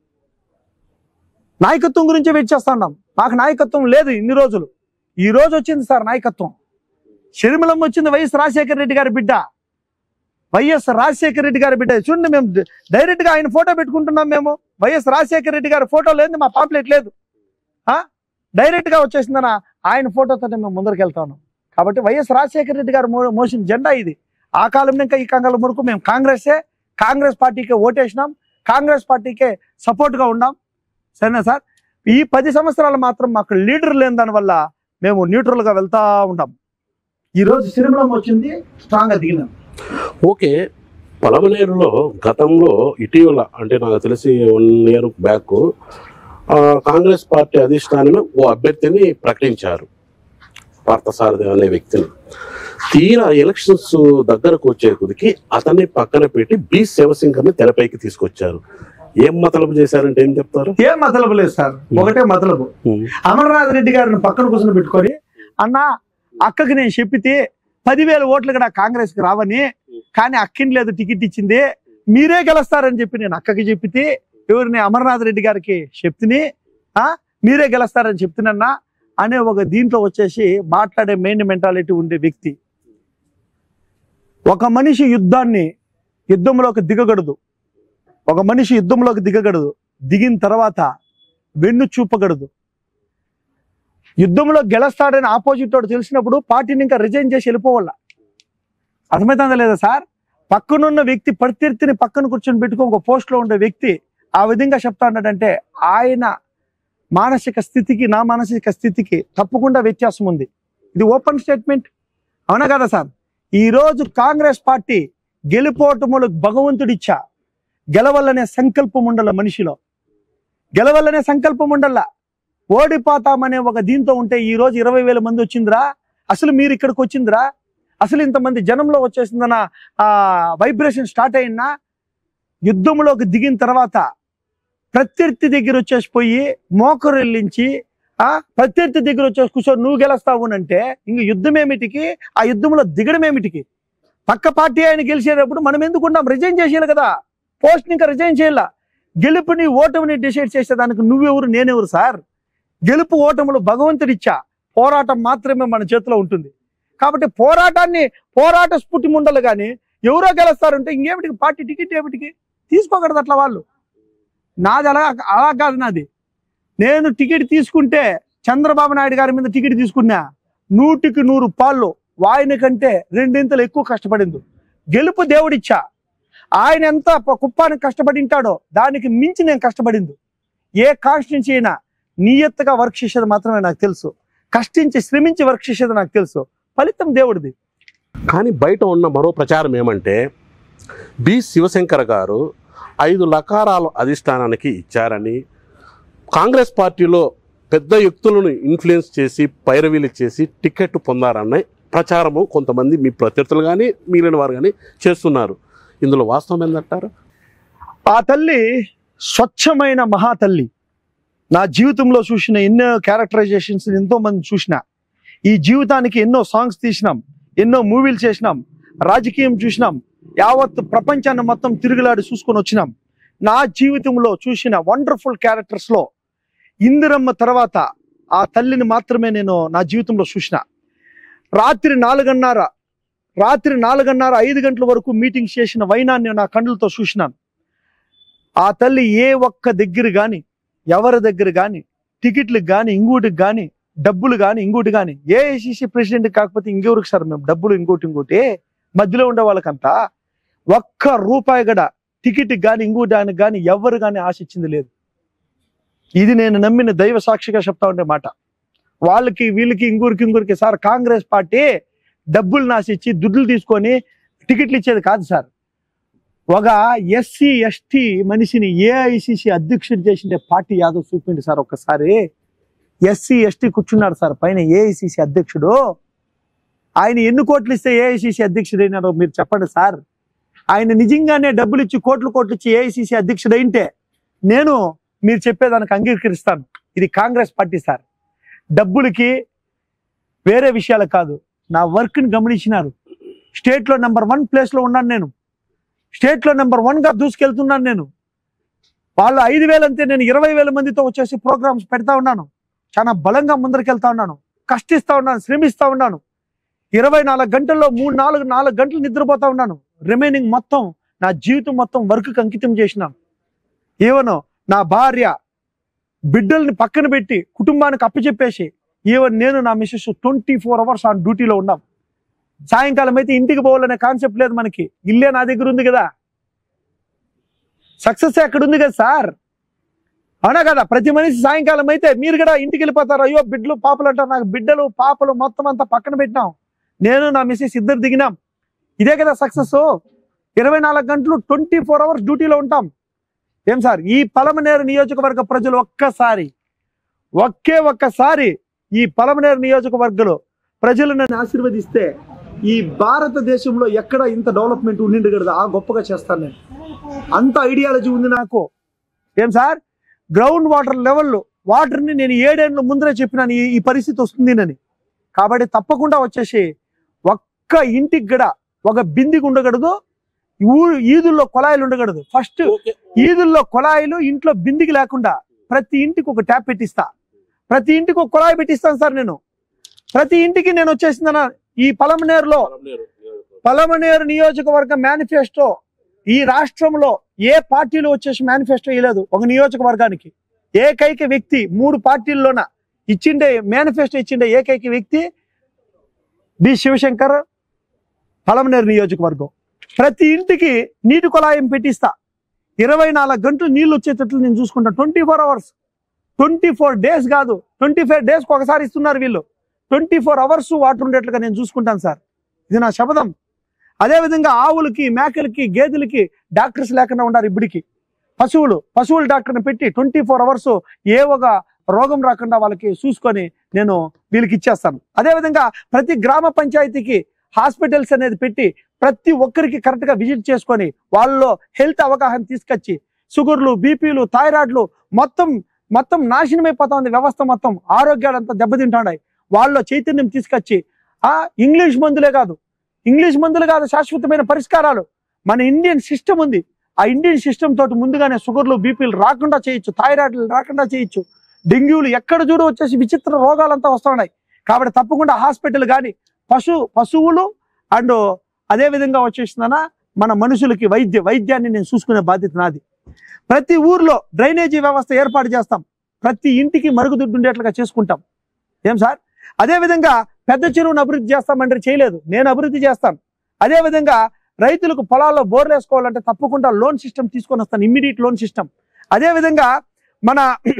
నాయకత్వం గురించి వెయిట్ చేస్తా ఉన్నాం మాకు నాయకత్వం లేదు ఇన్ని రోజులు ఈ రోజు వచ్చింది సార్ నాయకత్వం షర్మిలమ్మ వచ్చింది వైఎస్ రాజశేఖర రెడ్డి గారి బిడ్డ వైఎస్ రాజశేఖర రెడ్డి గారి బిడ్డ చూడండి మేము డైరెక్ట్ గా ఆయన ఫోటో పెట్టుకుంటున్నాం మేము వైఎస్ రాజశేఖర రెడ్డి గారి ఫోటో లేదు మా పాంప్లెట్ లేదు ఆ డైరెక్ట్ గా వచ్చేసిందన ఆయన ఫోటోతో మేము ముందరికి వెళ్తా ఉన్నాం కాబట్టి వైఎస్ రాజశేఖర రెడ్డి గారు మో- మోసిన జెండా ఇది ఆ కాలం ఇంకా ఈ కాలం వరకు మేము కాంగ్రెసే కాంగ్రెస్ పార్టీకే ఓటేసినాం కాంగ్రెస్ పార్టీకే సపోర్ట్ గా ఉన్నాం సరేనా సార్ ఈ పది సంవత్సరాలు మాత్రం మాకు లీడర్ లేని దాని వల్ల మేము న్యూట్రల్ గా వెళ్తా ఉంటాం ఈ రోజు సిరిమలం వచ్చింది స్ట్రాంగ్ గా దిగినాం ఓకే పలమనేరులో గతంలో ఇటీవల అంటే నాకు తెలిసి వన్ ఇయర్ బ్యాక్ ఆ, కాంగ్రెస్ పార్టీ అధిష్టానమే ఓ అభ్యర్థిని ప్రకటించారు పార్థసారథి అనే వ్యక్తిని తీరా ఎలక్షన్స్ దగ్గరకు వచ్చే కొద్దికి అతన్ని పక్కన పెట్టి బి శివశంకర్ని తెరపైకి తీసుకొచ్చారు ఏం మతలబు చేశారంటే ఏం చెప్తారు ఏం మతలబు లేదు సార్ ఒకటే మతలబు అమర్నాథ్ రెడ్డి గారిని పక్కన కూర్చొని పెట్టుకొని అన్న అక్కకి నేను చెప్పితే పదివేల ఓట్లు కూడా కాంగ్రెస్ కి రావని కానీ అక్కిని లేదు టికెట్ ఇచ్చింది మీరే గెలుస్తారని చెప్పి నేను అక్కకి చెప్పితే ఎవరిని అమర్నాథ్ రెడ్డి గారికి చెప్తిని ఆ మీరే గెలుస్తారని చెప్తున్నా అనే ఒక దీంట్లో వచ్చేసి మాట్లాడే మెయిన్ మెంటాలిటీ ఉండే వ్యక్తి ఒక మనిషి యుద్ధాన్ని యుద్ధంలోకి దిగగడదు ఒక మనిషి యుద్ధంలోకి దిగగడదు దిగిన తర్వాత వెన్ను చూపగడదు యుద్ధంలో గెలుస్తాడని ఆపోజిట్ వాడు తెలిసినప్పుడు పార్టీని ఇంకా రిజైన్ చేసి వెళ్ళిపోవాల అర్థమవుతుందా లేదా సార్ పక్కనున్న వ్యక్తి ప్రత్యర్థిని పక్కన కూర్చొని పెట్టుకుని ఒక పోస్ట్ లో ఉండే వ్యక్తి ఆ విధంగా చెప్తా ఉన్నాడంటే ఆయన మానసిక స్థితికి నా మానసిక స్థితికి తప్పకుండా వ్యత్యాసం ఉంది ఇది ఓపెన్ స్టేట్మెంట్ అవునా కదా సార్ ఈ రోజు కాంగ్రెస్ పార్టీ గెలుపోటములు భగవంతుడిచ్చా గెలవల్లనే సంకల్పం ఉండాల మనిషిలో గెలవల్లనే సంకల్పం ఉండాల ఓడిపోతామనే ఒక దీంతో ఉంటే ఈ రోజు ఇరవై వేల మంది వచ్చిందిరా అసలు మీరు ఇక్కడికి వచ్చిందిరా అసలు ఇంతమంది జనంలో వచ్చేసిందన్న ఆ వైబ్రేషన్ స్టార్ట్ అయినా యుద్ధంలోకి దిగిన తర్వాత ప్రత్యర్థి దగ్గర వచ్చేసి పోయి మోకరెళ్ళించి ఆ ప్రత్యర్థి దగ్గర వచ్చేసి కూర్చొని నువ్వు గెలుస్తావు అంటే ఇంక యుద్ధం ఏమిటికి ఆ యుద్ధంలో దిగడం ఏమిటికి పక్క పార్టీ ఆయన గెలిచేటప్పుడు మనం ఎందుకు ఉన్నాం రిజైన్ చేసేయాలి కదా పోస్ట్ ఇంకా రిజైన్ చేయాల గెలుపుని ఓటమిని డిసైడ్ చేసేదానికి నువ్వెవరు నేనెవరు సార్ గెలుపు ఓటములు భగవంతుడిచ్చా పోరాటం మాత్రమే మన చేతిలో ఉంటుంది కాబట్టి పోరాటాన్ని పోరాట స్ఫూర్తి ఉండాలి కానీ ఎవరో గెలుస్తారంటే ఇంకేమిటికి పార్టీ టికెట్ ఏమిటికి తీసుకోకూడదు అట్లా వాళ్ళు నాది అలా అలా కాదు నాది నేను టికెట్ తీసుకుంటే చంద్రబాబు నాయుడు గారి మీద టికెట్ తీసుకున్నా నూటికి నూరు పాళ్ళు వాయన కంటే రెండింతలు ఎక్కువ కష్టపడింది గెలుపు దేవుడిచ్చా ఆయన ఎంత ప- కుప్పానికి కష్టపడి ఉంటాడో దానికి మించి నేను కష్టపడింది ఏ కాన్స్టిట్యున్సీ అయినా నియత్తగా వర్క్ చేసేది మాత్రమే నాకు తెలుసు కష్టించి శ్రమించి వర్క్ చేసేది నాకు తెలుసు ఫలితం దేవుడిది కానీ బయట ఉన్న మరో ప్రచారం ఏమంటే బి శివశంకర్ గారు ఐదు లకారాలు అధిష్టానానికి ఇచ్చారని కాంగ్రెస్ పార్టీలో పెద్ద వ్యక్తులను ఇన్ఫ్లుయెన్స్ చేసి పైరవీలు చేసి టికెట్ పొందారన్న ప్రచారము కొంతమంది మీ ప్రత్యర్థులు కానీ మిగిలిన వారు కానీ చేస్తున్నారు ఇందులో వాస్తవం ఏందంటారు ఆ తల్లి స్వచ్ఛమైన మహాతల్లి నా జీవితంలో చూసిన ఎన్నో క్యారెక్టరైజేషన్స్ ఎంతో మంది చూసిన ఈ జీవితానికి ఎన్నో సాంగ్స్ తీసినాం ఎన్నో మూవీలు చేసినాం రాజకీయం చూసినాం యావత్ ప్రపంచాన్ని మొత్తం తిరుగులాడి చూసుకొని వచ్చినాం నా జీవితంలో చూసిన వండర్ఫుల్ క్యారెక్టర్స్ లో ఇందిరమ్మ తర్వాత ఆ తల్లిని మాత్రమే నేను నా జీవితంలో చూసిన రాత్రి నాలుగున్నర రాత్రి నాలుగున్నర ఐదు గంటల వరకు మీటింగ్స్ చేసిన వైనాన్ని నా కళ్ళతో చూసినాను ఆ తల్లి ఏ ఒక్క దగ్గర కానీ ఎవరి దగ్గర కానీ టికెట్లకు కానీ ఇంకోటికి కానీ డబ్బులు కానీ ఇంకోటి కానీ ఏఐసిసి ప్రెసిడెంట్ కాకపోతే ఇంకెవరికి సార్ మేము డబ్బులు ఇంకోటి ఇంకోటి మధ్యలో ఉండే వాళ్ళకంతా ఒక్క రూపాయి గడ టికెట్ కానీ ఇంకోటి దానికి కానీ ఎవరు కానీ ఆశించింది లేదు ఇది నేను నమ్మిన దైవ సాక్షిగా చెప్తా ఉండే మాట వాళ్ళకి వీళ్ళకి ఇంగూరికి ఇంగూరికి సార్ కాంగ్రెస్ పార్టీ డబ్బులు నాసిచ్చి దుడ్లు తీసుకొని టికెట్లు ఇచ్చేది కాదు సార్ ఒక ఎస్సీ ఎస్టీ మనిషిని ఏఐసిసి అధ్యక్షుడు చేసిన పార్టీ యాదవ్ చూపిండి సార్ ఒక్కసారి ఎస్సీ ఎస్టీ కూర్చున్నాడు సార్ పైన ఏఐసిసి అధ్యక్షుడు ఆయన ఎన్ని కోట్లు ఇస్తే ఏఐసిసి అధ్యక్షుడు అయినారో మీరు చెప్పండి సార్ ఆయన నిజంగానే డబ్బులు ఇచ్చి కోట్లు కోట్లు ఇచ్చి ఏఐసిసి అధ్యక్షుడు అయింటే నేను మీరు చెప్పేదానికి అంగీకరిస్తాను ఇది కాంగ్రెస్ పార్టీ సార్ డబ్బులకి వేరే విషయాలు కాదు నా వర్క్ని గమనించినారు స్టేట్లో నెంబర్ వన్ ప్లేస్లో ఉన్నాను నేను స్టేట్లో నెంబర్ వన్గా దూసుకెళ్తున్నాను నేను వాళ్ళు ఐదు వేలు అంతే నేను ఇరవై వేల మందితో వచ్చేసి ప్రోగ్రామ్స్ పెడతా ఉన్నాను చాలా బలంగా ముందరికెళ్తా ఉన్నాను కష్టిస్తా ఉన్నాను శ్రమిస్తా ఉన్నాను ఇరవై నాలుగు గంటల్లో మూడు నాలుగు నాలుగు గంటలు నిద్రపోతా ఉన్నాను రిమైనింగ్ మొత్తం నా జీవితం మొత్తం వర్క్కి అంకితం చేసినాను ఈవెన్ నా భార్య బిడ్డల్ని పక్కన పెట్టి కుటుంబానికి అప్పచెప్పేసి ఈవెన్ నేను నా missus twenty four hours on డ్యూటీలో ఉన్నాం సాయంకాలం అయితే ఇంటికి పోవాలనే కాన్సెప్ట్ లేదు మనకి ఇల్లే నా దగ్గర ఉంది కదా సక్సెస్ ఎక్కడ ఉంది కదా సార్ అవునా కదా ప్రతి మనిషి సాయంకాలం అయితే మీరు కూడా ఇంటికి వెళ్ళిపోతారు అయ్యో బిడ్డలు పాపలు అంటారు నాకు బిడ్డలు పాపలు మొత్తం అంతా పక్కన పెట్టినాం నేను నా మిస్సెస్ ఇద్దరు దిగినాం ఇదే కదా సక్సెస్ ఇరవై నాలుగు గంటలు ట్వంటీ ఫోర్ అవర్స్ డ్యూటీలో ఉంటాం ఏం సార్ ఈ పలమనేరు నియోజకవర్గ ప్రజలు ఒక్కసారి ఒకే ఒక్కసారి ఈ పలమనేరు నియోజకవర్గంలో ప్రజలు నన్ను ఆశీర్వదిస్తే ఈ భారతదేశంలో ఎక్కడ ఇంత డెవలప్మెంట్ ఉండింది కదా ఆ గొప్పగా చేస్తాను నేను అంత ఐడియాలజీ ఉంది నాకు ఏం సార్ గ్రౌండ్ వాటర్ లెవెల్ వాటర్ని నేను ఏడేళ్ళు ముందరే చెప్పినాను ఈ- ఈ పరిస్థితి వస్తుంది అని కాబట్టి తప్పకుండా వచ్చేసి ఒక్క ఇంటికి గడ ఒక బిందికి ఉండకూడదు ఊరు ఈదుల్లో కొలాయిలు ఉండకూడదు ఫస్ట్ ఈదుల్లో కొలాయిలు ఇంట్లో బిందికి లేకుండా ప్రతి ఇంటికి ఒక ట్యాప్ పెట్టిస్తా ప్రతి ఇంటికి ఒక కొలాయి పెట్టిస్తాను సార్ నేను ప్రతి ఇంటికి నేను వచ్చేసిందన్న ఈ పలమనేరులో పలమనేరు నియోజకవర్గ మేనిఫెస్టో ఈ రాష్ట్రంలో ఏ పార్టీలు వచ్చేసి మేనిఫెస్టో ఇవ్వలేదు ఒక నియోజకవర్గానికి ఏకైక వ్యక్తి మూడు పార్టీల్లోన ఇచ్చిండే మేనిఫెస్టో ఇచ్చిండే ఏకైక వ్యక్తి బి శివశంకర్ పలమనేరు నియోజకవర్గం ప్రతి ఇంటికి నీటి కుళాయం పెట్టిస్తా ఇరవై నాలుగు గంటలు నీళ్ళు వచ్చేటట్లు నేను చూసుకుంటాను twenty four hours twenty four days కాదు ట్వంటీ ఫైవ్ డేస్కి ఒకసారి ఇస్తున్నారు వీళ్ళు ట్వంటీ ఫోర్ అవర్స్ వాటర్ ఉండేట్లుగా నేను చూసుకుంటాను సార్ ఇది నా శపథం అదేవిధంగా ఆవులకి మేకలకి గేదెలకి డాక్టర్స్ లేకుండా ఉన్నారు ఇప్పటికి పశువులు పశువుల డాక్టర్ని పెట్టి ట్వంటీ ఫోర్ అవర్స్ ఏ ఒక రోగం రాకుండా వాళ్ళకి చూసుకొని నేను వీళ్ళకి ఇచ్చేస్తాను అదేవిధంగా ప్రతి గ్రామ పంచాయతీకి హాస్పిటల్స్ అనేది పెట్టి ప్రతి ఒక్కరికి కరెక్ట్గా విజిట్ చేసుకొని వాళ్ళలో హెల్త్ అవగాహన తీసుకొచ్చి షుగర్లు బీపీలు థైరాయిడ్లు మొత్తం మొత్తం నాశనమైపోతా ఉంది వ్యవస్థ మొత్తం ఆరోగ్యాలు అంతా దెబ్బతింటున్నాయి వాళ్ళలో చైతన్యం తీసుకొచ్చి ఆ ఇంగ్లీష్ మందులే కాదు ఇంగ్లీష్ మందులు కాదు శాశ్వతమైన పరిష్కారాలు మన ఇండియన్ సిస్టమ్ ఉంది ఆ ఇండియన్ సిస్టమ్ తోటి ముందుగానే షుగర్లు బీపీలు రాకుండా చేయొచ్చు థైరాయిడ్లు రాకుండా చేయొచ్చు డెంగ్యూలు ఎక్కడ చూడ వచ్చేసి విచిత్ర రోగాలంతా వస్తున్నాయి కాబట్టి తప్పకుండా హాస్పిటల్ కానీ పశు పశువులు అండ్ అదే విధంగా వచ్చేసిందన మన మనుషులకి వైద్య వైద్యాన్ని నేను చూసుకునే బాధ్యత నాది ప్రతి ఊర్లో డ్రైనేజీ వ్యవస్థ ఏర్పాటు చేస్తాం ప్రతి ఇంటికి మరుగుదొడ్డు ఉండేట్లుగా చేసుకుంటాం ఏం సార్ అదే విధంగా పెద్ద చెరువును అభివృద్ధి చేస్తామంటే చేయలేదు నేను అభివృద్ధి చేస్తాను అదే విధంగా రైతులకు పొలాల్లో బోర్లు వేసుకోవాలంటే తప్పకుండా లోన్ సిస్టమ్ తీసుకొని వస్తాను ఇమ్మీడియట్ లోన్ సిస్టమ్ అదే విధంగా మన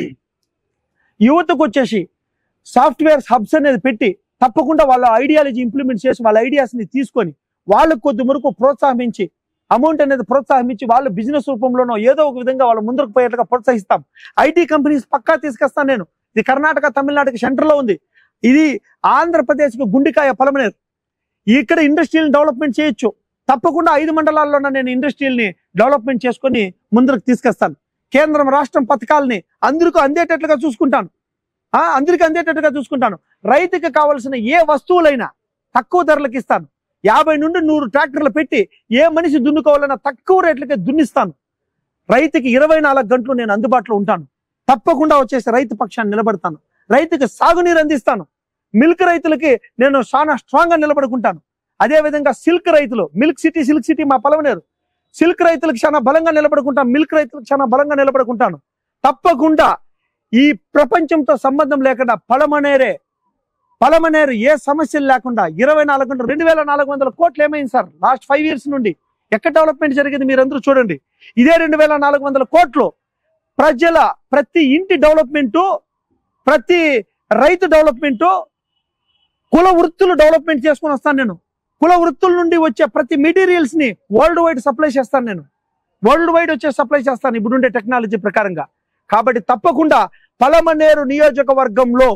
యువతకు వచ్చేసి సాఫ్ట్వేర్ హబ్స్ అనేది పెట్టి తప్పకుండా వాళ్ళ ఐడియాలజీ ఇంప్లిమెంట్ చేసి వాళ్ళ ఐడియాస్ ని తీసుకొని వాళ్ళకు కొద్ది వరకు ప్రోత్సాహించి అమౌంట్ అనేది ప్రోత్సాహించి వాళ్ళు బిజినెస్ రూపంలోనో ఏదో ఒక విధంగా వాళ్ళ ముందుకు పోయేట్టుగా ప్రోత్సహిస్తాం ఐటీ కంపెనీస్ పక్కా తీసుకొస్తాను నేను ఇది కర్ణాటక తమిళనాడుకి సెంటర్లో ఉంది ఇది ఆంధ్రప్రదేశ్కి గుండికాయ పలమనేరు ఇక్కడ ఇండస్ట్రియల్ డెవలప్మెంట్ చేయొచ్చు తప్పకుండా ఐదు మండలాల్లోన నేను ఇండస్ట్రియల్ని డెవలప్మెంట్ చేసుకొని ముందుకు తీసుకొస్తాను కేంద్రం రాష్ట్రం పథకాలని అందరికీ అందేటట్లుగా చూసుకుంటాను ఆ, అందరికీ అందేటట్టుగా చూసుకుంటాను రైతుకి కావలసిన ఏ వస్తువులైనా తక్కువ ధరలకు ఇస్తాను యాభై నుండి నూరు ట్రాక్టర్లు పెట్టి ఏ మనిషి దున్నుకోవాలన్నా తక్కువ రేట్లకే దున్నిస్తాను రైతుకి ఇరవై నాలుగు గంటలు నేను అందుబాటులో ఉంటాను తప్పకుండా వచ్చేసి రైతు పక్షాన్ని నిలబడతాను రైతుకి సాగునీరు అందిస్తాను మిల్క్ రైతులకి నేను చాలా స్ట్రాంగ్ గా నిలబడుకుంటాను అదే విధంగా సిల్క్ రైతులు మిల్క్ సిటీ సిల్క్ సిటీ మా పొలమనేరు సిల్క్ రైతులకు చాలా బలంగా నిలబడుకుంటాను మిల్క్ రైతులకు చాలా బలంగా నిలబడుకుంటాను తప్పకుండా ఈ ప్రపంచంతో సంబంధం లేకుండా పలమనేరే పలమనేరు ఏ సమస్యలు లేకుండా ఇరవై నాలుగు గంటలు రెండు వేల నాలుగు వందల కోట్లు ఏమైంది సార్ లాస్ట్ ఫైవ్ ఇయర్స్ నుండి ఎక్కడ డెవలప్మెంట్ జరిగింది మీరందరూ చూడండి ఇదే రెండు వేల నాలుగు వందల కోట్లు ప్రజల ప్రతి ఇంటి డెవలప్మెంటు ప్రతి రైతు డెవలప్మెంటు కుల వృత్తులు డెవలప్మెంట్ చేసుకొని వస్తాను నేను కుల వృత్తుల నుండి వచ్చే ప్రతి మెటీరియల్స్ ని వరల్డ్ వైడ్ సప్లై చేస్తాను నేను వరల్డ్ వైడ్ వచ్చే సప్లై చేస్తాను ఇప్పుడుండే టెక్నాలజీ ప్రకారంగా కాబట్టి తప్పకుండా పలమనేరు నియోజకవర్గంలో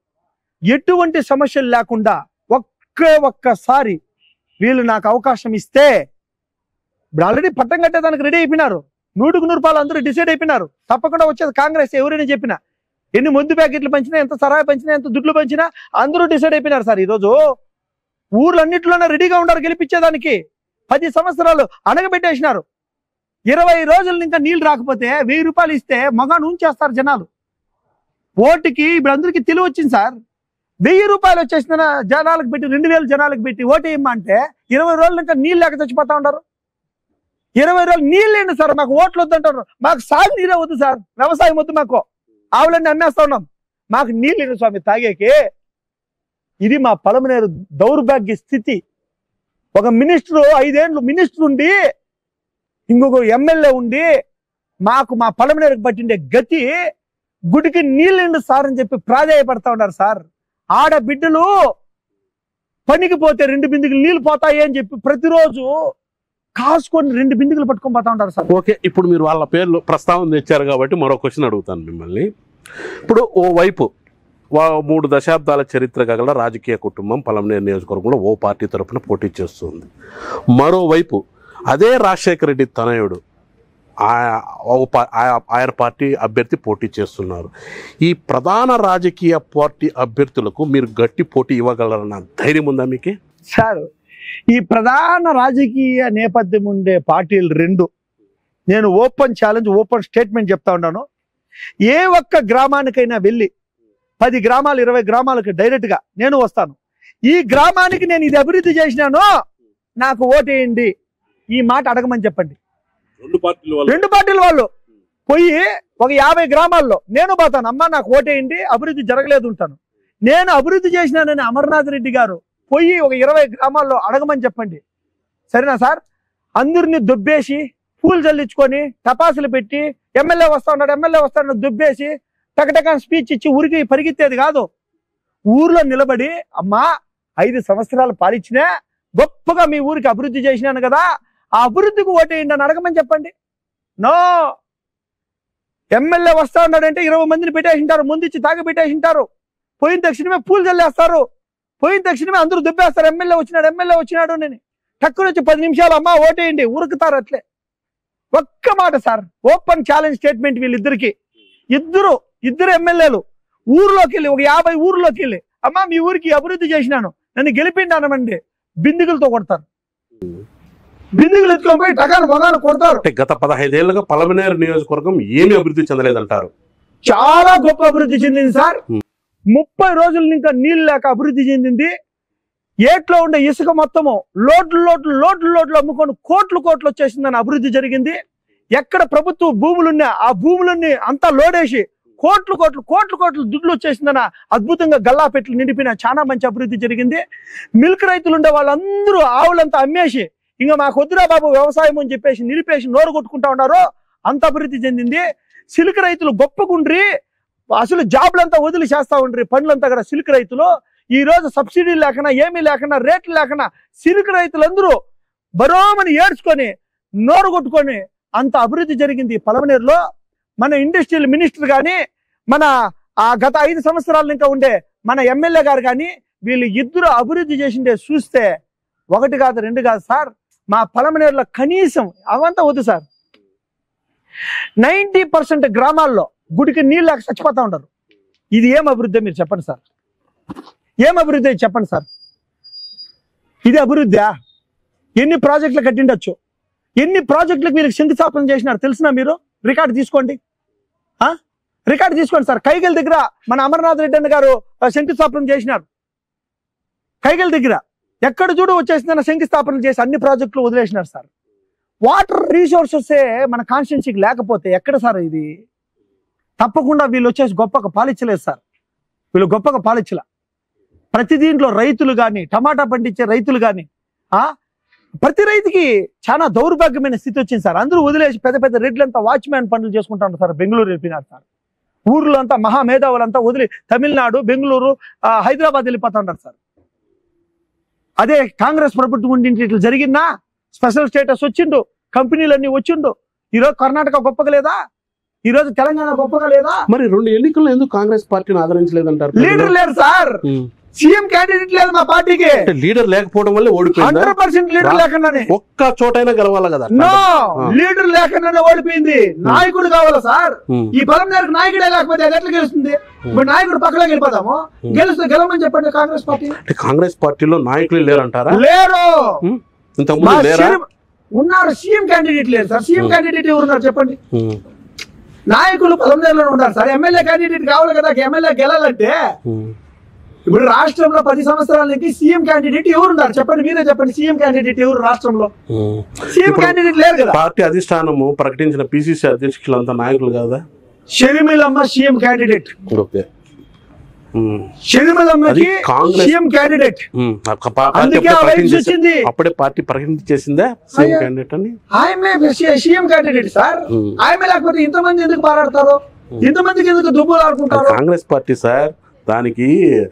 ఎటువంటి సమస్యలు లేకుండా ఒకే ఒక్కసారి వీళ్ళు నాకు అవకాశం ఇస్తే ఇప్పుడు ఆల్రెడీ పట్టం కట్టేదానికి రెడీ అయిపోయినారు నూటికి నూరు రూపాయలు అందరూ డిసైడ్ అయిపోయినారు తప్పకుండా వచ్చేది కాంగ్రెస్ ఎవరైనా చెప్పినా ఎన్ని మందు ప్యాకెట్లు పంచినా ఎంత సరాయి పంచినా ఎంత దుడ్లు పంచినా అందరూ డిసైడ్ అయిపోయినారు సార్ ఈరోజు ఊర్లన్నింటిలోనే రెడీగా ఉన్నారు గెలిపించేదానికి పది సంవత్సరాలు అనగబెట్టేసినారు ఇరవై రోజులు ఇంకా నీళ్లు రాకపోతే వెయ్యి రూపాయలు ఇస్తే మగాను ఉంచేస్తారు జనాలు ఓటుకి ఇప్పుడు అందరికీ తెలివి వచ్చింది సార్ వెయ్యి రూపాయలు వచ్చేసిన జనాలకు పెట్టి రెండు వేలు జనాలకు పెట్టి ఓటు వేయమంటే ఇరవై రోజులు ఇంకా నీళ్ళు లేక చచ్చిపోతా ఉంటారు ఇరవై రోజులు నీళ్ళు ఏంటి సార్ మాకు ఓట్లు వద్దంటారు మాకు సాగు నీరే వద్దు సార్ వ్యవసాయం వద్దు మాకు ఆవులన్నీ అమ్మేస్తా ఉన్నాం మాకు నీళ్ళు ఏంటి స్వామి తాగేకి ఇది మా పలమనేరు దౌర్భాగ్య స్థితి ఒక మినిస్టర్ ఐదేండ్లు మినిస్టర్ ఉండి ఇంకొక ఎమ్మెల్యే ఉండి మాకు మా పలమనేరుకు పట్టిండే గతి గుడికి నీళ్ళండి సార్ అని చెప్పి ప్రాధాయపడతా ఉన్నారు సార్ ఆడ బిడ్డలు పనికి పోతే రెండు బిందుకులు నీళ్ళు పోతాయి అని చెప్పి ప్రతిరోజు కాసుకొని రెండు బిందుకులు పట్టుకొని పోతా ఉంటారు సార్ ఓకే ఇప్పుడు మీరు వాళ్ళ పేర్లు ప్రస్తావన తెచ్చారు కాబట్టి మరో క్వశ్చన్ అడుగుతాను మిమ్మల్ని ఇప్పుడు ఓ వైపు వా- మూడు దశాబ్దాల చరిత్ర గల రాజకీయ కుటుంబం పలమనేరు నియోజకవర్గంలో ఓ పార్టీ తరపున పోటీ చేస్తుంది మరోవైపు అదే రాజశేఖర రెడ్డి తనయుడు ఆ- ఓ పా- ఆ- ఆయన పార్టీ అభ్యర్థి పోటీ చేస్తున్నారు ఈ ప్రధాన రాజకీయ పార్టీ అభ్యర్థులకు మీరు గట్టి పోటీ ఇవ్వగలరన్న ధైర్యం ఉందా మీకు సార్ ఈ ప్రధాన రాజకీయ నేపథ్యం ఉండే పార్టీలు రెండు నేను ఓపెన్ ఛాలెంజ్ ఓపెన్ స్టేట్మెంట్ చెప్తా ఉన్నాను ఏ ఒక్క గ్రామానికైనా వెళ్ళి పది గ్రామాలు ఇరవై గ్రామాలకు డైరెక్ట్ గా నేను వస్తాను ఈ గ్రామానికి నేను ఇది అభివృద్ధి చేసినాను నాకు ఓటేయండి ఈ మాట అడగమని చెప్పండి రెండు పార్టీలు రెండు పార్టీల వాళ్ళు పోయి ఒక యాభై గ్రామాల్లో నేను పోతాను అమ్మ నాకు ఓటేయండి అభివృద్ధి జరగలేదు ఉంటాను నేను అభివృద్ధి చేసినానని అమర్నాథ్ రెడ్డి గారు పోయి ఒక ఇరవై గ్రామాల్లో అడగమని చెప్పండి సరేనా సార్ అందరిని దుబ్బేసి పూలు చల్లించుకొని టపాసులు పెట్టి ఎమ్మెల్యే వస్తా ఉన్నాడు ఎమ్మెల్యే వస్తా ఉన్నాడు దుబ్బేసి టకటకా స్పీచ్ ఇచ్చి ఊరికి పరిగెత్తేది కాదు ఊర్లో నిలబడి అమ్మా ఐదు సంవత్సరాలు పాలించినా గొప్పగా మీ ఊరికి అభివృద్ధి చేసినాను కదా ఆ అభివృద్ధికి ఓటేయండి అని అడగమని చెప్పండి నో ఎమ్మెల్యే వస్తా ఉన్నాడంటే ఇరవై మందిని పెట్టేసింటారు ముందు ఇచ్చి తాగి పెట్టేసింటారు పోయిన తక్షణమే పూలు చల్లేస్తారు పోయిన తక్షణమే అందరూ దుబ్బేస్తారు ఎమ్మెల్యే వచ్చినాడు ఎమ్మెల్యే వచ్చినాడు అని టక్కున వచ్చి పది నిమిషాలు అమ్మా ఓటేయండి ఉరుకుతారు అట్లే ఒక్క మాట సార్ ఓపెన్ ఛాలెంజ్ స్టేట్మెంట్ వీళ్ళిద్దరికి ఇద్దరు ఇద్దరు ఎమ్మెల్యేలు ఊర్లోకి వెళ్ళి ఒక యాభై ఊర్లోకి వెళ్ళి అమ్మా మీ ఊరికి అభివృద్ధి చేసినాను నన్ను గెలిపిండి అనమండి బిందిగులతో కొడతారు బిందిగులు ఎత్తుకొని పోయి టకాను మొగాను కొడతారు అంటే గత పదహైదేళ్లుగా పలమనేరు నియోజకవర్గం ఏమీ అభివృద్ధి చెందలేదంటారు చాలా గొప్ప అభివృద్ధి చెందింది సార్ Hmm. ముప్పై రోజుల ఇంకా నీళ్ళు లేక అభివృద్ధి చెందింది ఏట్లో ఉండే ఇసుక మొత్తము లోట్లు లోట్లు లోట్లు లోట్లు అమ్ముకొని కోట్లు కోట్లు వచ్చేసిందని అభివృద్ధి జరిగింది ఎక్కడ ప్రభుత్వ భూములున్నా ఆ భూములన్నీ అంతా లోడేసి కోట్లు కోట్లు కోట్లు కోట్లు దుడ్లు వచ్చేసిందన్న అద్భుతంగా గల్లాపెట్లు నిండిపోయిన చాలా మంచి అభివృద్ధి జరిగింది మిల్క్ రైతులు ఉండే వాళ్ళందరూ ఆవులంతా అమ్మేసి ఇంకా మాకు వద్దురా బాబు వ్యవసాయం అని చెప్పేసి నిలిపేసి నోరు కొట్టుకుంటా ఉన్నారు అంత అభివృద్ధి చెందింది సిల్క్ రైతులు గొప్పగుండ్రి అసలు జాబ్లంతా వదిలి చేస్తా ఉండ్రి పనులంతా కూడా సిల్క్ రైతులు ఈ రోజు సబ్సిడీ లేకుండా ఏమీ లేకుండా రేట్లు లేకుండా సిల్క్ రైతులందరూ బరోమని ఏడ్చుకొని నోరు కొట్టుకొని అంత అభివృద్ధి జరిగింది పలమనేరులో మన ఇండస్ట్రియల్ మినిస్టర్ కానీ మన ఆ గత ఐదు సంవత్సరాలు ఇంకా ఉండే మన ఎమ్మెల్యే గారు కానీ వీళ్ళు ఇద్దరు అభివృద్ధి చేసిండే చూస్తే ఒకటి కాదు రెండు కాదు సార్ మా పలమనేరులో కనీసం అవంతా వద్దు సార్ నైంటీ పర్సెంట్ గ్రామాల్లో గుడికి నీళ్ళు లేక చచ్చిపోతా ఉంటారు ఇది ఏం అభివృద్ధి మీరు చెప్పండి సార్ ఏం అభివృద్ధి చెప్పండి సార్ ఇది అభివృద్ధా ఎన్ని ప్రాజెక్టులు కట్టిండొచ్చు ఎన్ని ప్రాజెక్టులకు వీళ్ళకి శంకుస్థాపన చేసినారు తెలిసినా మీరు రికార్డు తీసుకోండి ఆ? రికార్డు తీసుకోండి సార్ కైగల్ దగ్గర మన అమర్నాథ్ రెడ్డి అన్న గారు ఆ, శంకుస్థాపన చేసినారు కైగల్ దగ్గర ఎక్కడ చూడు వచ్చేసిందన్న శంకుస్థాపన చేసి అన్ని ప్రాజెక్టులు వదిలేసినారు సార్ వాటర్ రీసోర్సెస్ మన కాన్స్టిట్యున్సీకి లేకపోతే ఎక్కడ సార్ ఇది తప్పకుండా వీళ్ళు వచ్చేసి గొప్పగా పాలించలేదు సార్ వీళ్ళు గొప్పగా పాలించల ప్రతి దీంట్లో రైతులు కానీ టమాటా పండించే రైతులు కానీ ఆ ప్రతి రైతుకి చాలా దౌర్భాగ్యమైన స్థితి వచ్చింది సార్ అందరూ వదిలేసి పెద్ద పెద్ద రెడ్లంతా వాచ్మ్యాన్ పనులు చేసుకుంటా ఉంటారు సార్ బెంగళూరు వెళ్ళిపోయినారు సార్ ఊర్లో అంతా మహా మేధావులంతా వదిలి తమిళనాడు బెంగళూరు ఆ, హైదరాబాద్ వెళ్ళిపోతా ఉంటారు సార్ అదే కాంగ్రెస్ ప్రభుత్వం ఉండి ఇట్లా జరిగిందా స్పెషల్ స్టేటస్ వచ్చిండు కంపెనీలన్నీ వచ్చిండు ఈరోజు కర్ణాటక గొప్పగా లేదా ఈరోజు తెలంగాణ గొప్పగా లేదా మరి రెండు ఎన్నికల్లో ఎందుకు కాంగ్రెస్ పార్టీని ఆదరించలేదంటారు లీడర్ లేరు సార్ ఉమ్. సీఎం క్యాండిడేట్ లేదు మా పార్టీకి అంటే లీడర్ లేకపోవడం వల్లే ఓడిపోయిందా హండ్రెడ్ పర్సెంట్ లీడర్ లేకుండానే ఒక్క చోటైనా గెలవాలి కదా నో ఆ. లీడర్ లేకుండానే ఓడిపోయింది నాయకుడు కావాలా సార్ ఉమ్. ఈ బలం మేరకు నాయకుడే లేకపోతే అది ఎట్లా గెలుస్తుంది ఇప్పుడు నాయకుడు పక్కన గెలిపోదాము గెలుస్తే గెలవమని చెప్పండి కాంగ్రెస్ పార్టీ అంటే కాంగ్రెస్ పార్టీలో నాయకులు లేరంటారా లేరు మా ఇంతకుముందు లేరా సీఎం- ఉన్నారు సీఎం క్యాండిడేట్ లేరు సార్ సీఎం క్యాండిడేట్ ఎవరు ఉన్నారు చెప్పండి ఉమ్. నాయకులు పదకొండేళ్ళలో ఉన్నారు సార్ ఎమ్మెల్యే క్యాండిడేట్ కావాలి కదా ఎమ్మెల్యే గెలాలంటే ఉమ్. ఇప్పుడు రాష్ట్రంలో పది సంవత్సరాల నుంచి సీఎం క్యాండిడేట్ ఎవరు ఉన్నారు చెప్పండి మీరే చెప్పండి సీఎం క్యాండిడేట్ ఎవరు రాష్ట్రంలో ఉమ్. సీఎం ఇప్పుడు క్యాండిడేట్ లేరు కదా పార్టీ అధిష్టానము ప్రకటించిన పిసిసి అధ్యక్షులంతా నాయకులు కదా Sharmilamma CM candidate okay um. షర్మిలమ్మకి అది కాంగ్రెస్- సీఎం క్యాండిడేట్ ఉమ్. ఆ పా- పార్టీ అందుకే అప్పుడే ఆ వైబ్స్ ప్రకటించేసి- వచ్చింది అప్పుడే పార్టీ ప్రకటించేసిందా సీఎం అయ్యా. క్యాండిడేట్ అని ఆయమే సీఎం క్యాండిడేట్ సార్ ఉమ్. ఆయమే లేకపోతే ఇంతమంది ఎందుకు పారాడతారు ఇంతమందికి ఎందుకు దుబ్బులు అది ఆడుకుంటారు కాంగ్రెస్ పార్టీ సార్ దానికి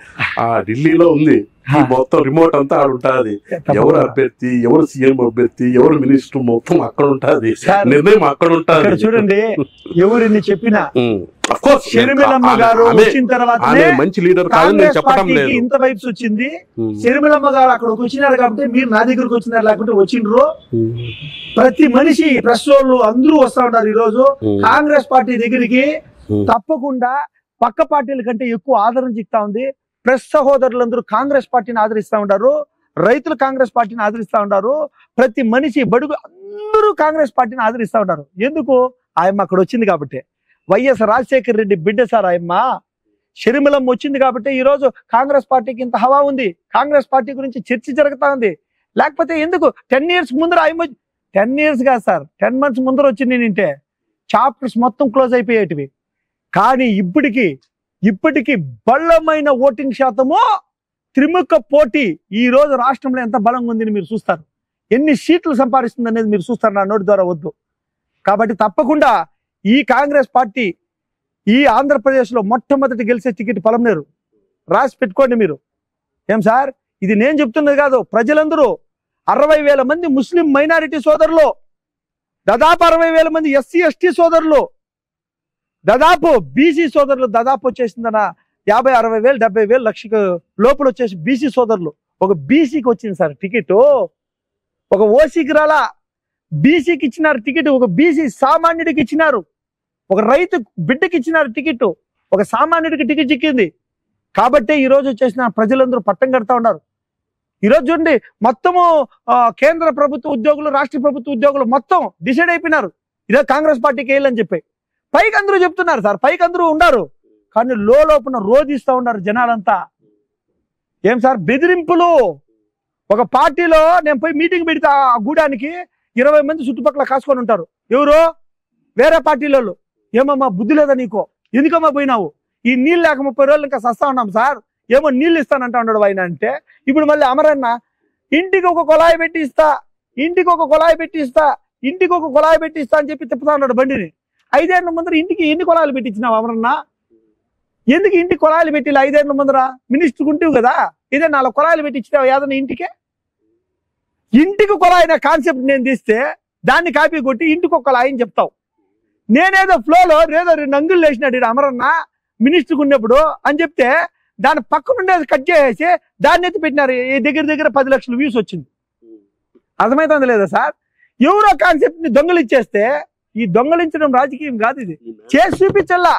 ఆ ఢిల్లీలో ఉంది ఈ మొత్తం రిమోట్ అంతా ఆడ ఉంటది ఎవరు అభ్యర్థి ఎవరు సీఎం అభ్యర్థి ఎవరు మినిస్టర్ మొత్తం అక్కడ ఉంటది సార్, నిర్ణయం అక్కడ ఇక్కడ ఉంటది చూడండి ఎవరిని చెప్పినా ఉమ్. Of course, షర్మిలమ్మ ఆమె- గారు ఆమె- వచ్చిన తర్వాత ఆమె మంచి లీడర్ కాదని నేను కాంగ్రెస్ చెప్పడం పార్టీకి లేదు ఇంత వైబ్స్ వచ్చింది ఉమ్. షర్మిలమ్మ గారు అక్కడికి వచ్చినారు కాబట్టి మీరు నా దగ్గరకు వచ్చినారు లేకుంటే వచ్చిండ్రు ఉమ్. ప్రతి మనిషి ప్రెస్ వాళ్ళు అందరూ వస్తా ఉంటారు ఈ రోజు ఉమ్. కాంగ్రెస్ పార్టీ దగ్గరికి ఉమ్. తప్పకుండా పక్క పార్టీల కంటే ఎక్కువ ఆదరణ చిక్తా ఉంది ప్రెస్ సహోదరులందరూ కాంగ్రెస్ పార్టీని ఆదరిస్తా ఉంటారు రైతులు కాంగ్రెస్ పార్టీని ఆదరిస్తా ఉంటారు ప్రతి మనిషి బడుగు అందరూ కాంగ్రెస్ పార్టీని ఆదరిస్తా ఉంటారు ఎందుకు ఆయమ్మ అక్కడ వచ్చింది కాబట్టి వైఎస్ రాజశేఖర రెడ్డి బిడ్డ సార్ ఆయమ్మ షర్మిలం వచ్చింది కాబట్టి ఈ రోజు కాంగ్రెస్ పార్టీకి ఇంత హవా ఉంది కాంగ్రెస్ పార్టీ గురించి చర్చ జరుగుతా ఉంది లేకపోతే ఎందుకు టెన్ ఇయర్స్ ముందర ఆయమ్మ టెన్ ఇయర్స్ కాదు సార్ టెన్ మంత్స్ ముందర వచ్చింది నేనంటే చాప్టర్స్ మొత్తం క్లోజ్ అయిపోయేటివి కానీ ఇప్పటికి ఇప్పటికి బలమైన ఓటింగ్ శాతము త్రిముఖ పోటీ ఈ రోజు రాష్ట్రంలో ఎంత బలంగా ఉందని మీరు చూస్తారు ఎన్ని సీట్లు సంపాదిస్తుంది అనేది మీరు చూస్తారు నా నోటి ద్వారా వద్దు కాబట్టి తప్పకుండా ఈ కాంగ్రెస్ పార్టీ ఈ ఆంధ్రప్రదేశ్లో మొట్టమొదటి గెలిచే టికెట్ పొలంనేరు రాసి పెట్టుకోండి మీరు ఏం సార్ ఇది నేను చెప్తున్నది కాదు ప్రజలందరూ అరవై వేల మంది ముస్లిం మైనారిటీ సోదరులు దాదాపు అరవై వేల మంది ఎస్సీ ఎస్టీ సోదరులు దాదాపు బీసీ సోదరులు దాదాపు వచ్చేసిందన్న యాభై అరవై వేలు డెబ్బై వేలు లక్షకు లోపల వచ్చేసి బీసీ సోదరులు ఒక బీసీకి వచ్చింది సార్ టికెట్ ఒక ఓసీకి రాలా బీసీకి ఇచ్చినారు టికెట్ ఒక బీసీ సామాన్యుడికి ఇచ్చినారు ఒక రైతు బిడ్డకి ఇచ్చినారు టికెట్ ఒక సామాన్యుడికి టికెట్ చిక్కింది కాబట్టి ఈ రోజు వచ్చేసిన ప్రజలందరూ పట్టం కడతా ఉన్నారు ఈ రోజు చూడండి మొత్తము ఆ, కేంద్ర ప్రభుత్వ ఉద్యోగులు రాష్ట్ర ప్రభుత్వ ఉద్యోగులు మొత్తం డిసైడ్ అయిపోయినారు ఇదే కాంగ్రెస్ పార్టీకి వేయాలని చెప్పి పైకి అందరూ చెప్తున్నారు సార్ పైకి అందరూ ఉండారు కానీ లో లోపల రోధిస్తూ ఉన్నారు జనాలంతా ఏం సార్ బెదిరింపులు ఒక పార్టీలో నేను పోయి మీటింగ్ పెడితే ఆ గూడానికి ఇరవై మంది చుట్టుపక్కల కాసుకొని ఉంటారు ఎవరు వేరే పార్టీలలో ఏమమ్మా బుద్ధి లేదా నీకో ఎందుకమ్మా పోయినావు ఈ నీళ్ళు లేక ముప్పై రోజులు ఇంకా సస్తా ఉన్నాం సార్ ఏమో నీళ్ళు ఇస్తానంటా ఉన్నాడు ఆయన అంటే ఇప్పుడు మళ్ళీ అమరన్న ఇంటికి ఒక కొలాయి పెట్టి ఇస్తా ఇంటికి ఒక కొలాయి పెట్టి ఇస్తా ఇంటికి ఒక కొలాయి పెట్టి ఇస్తా అని చెప్పి తిప్పుతా ఉన్నాడు బండిని ఐదేళ్ల ముందర ఇంటికి ఎన్ని కొలాయిలు పెట్టి ఇచ్చినావు అమరన్న ఎందుకు ఇంటికి కొలాయిలు పెట్టి ఇలా ఐదేళ్ల ముందర మినిస్టర్ ఉంటివి కదా ఇదే నాలుగు కొలాయిలు పెట్టి ఇచ్చినావు ఏదైనా ఇంటికే ఇంటికి కొలాయి అనే కాన్సెప్ట్ నేను తీస్తే దాన్ని కాపీ కొట్టి ఇంటికి ఒక కొలాయి అని చెప్తావు నేనేదో ఫ్లోలో ఏదో రెండు అంగులు వేసినాడు ఈడు అమరన్న మినిస్టర్ ఉన్నప్పుడు అని చెప్తే దాని పక్కనుండేది కట్ చేసేసి దాన్ని ఎత్తి పెట్టినారు ఈ దగ్గర దగ్గర పది లక్షల వ్యూస్ వచ్చింది అర్థమవుతుంది లేదా సార్ ఎవరో కాన్సెప్ట్ ని దొంగలిచ్చేస్తే ఈ దొంగలించడం రాజకీయం కాదు ఇది చేసి చూపించల్లా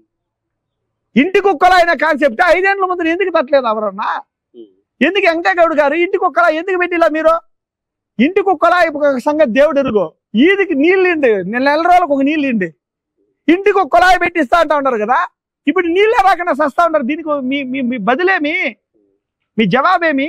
ఇంటి కుక్కల అయిన కాన్సెప్ట్ ఐదేళ్ల ముందు ఎందుకు తట్టలేదు ఎవరన్నా ఎందుకు వెంకటగౌడ్ గారు ఇంటి కుక్కల ఎందుకు పెట్టిలా మీరు ఇంటి కుక్కల ఒక సంగతి దేవుడు ఎరుగు ఈదికి నీళ్ళు ఇండి నెల నెల రోజులకు ఒక నీళ్ళు ఇండి ఇంటికి ఒక కుళాయి పెట్టిస్తా అంటా ఉన్నారు కదా ఇప్పుడు నీళ్ళే రాకుండా సస్తా ఉన్నారు దీనికి మీ మీ మీ బదిలేమి మీ జవాబేమి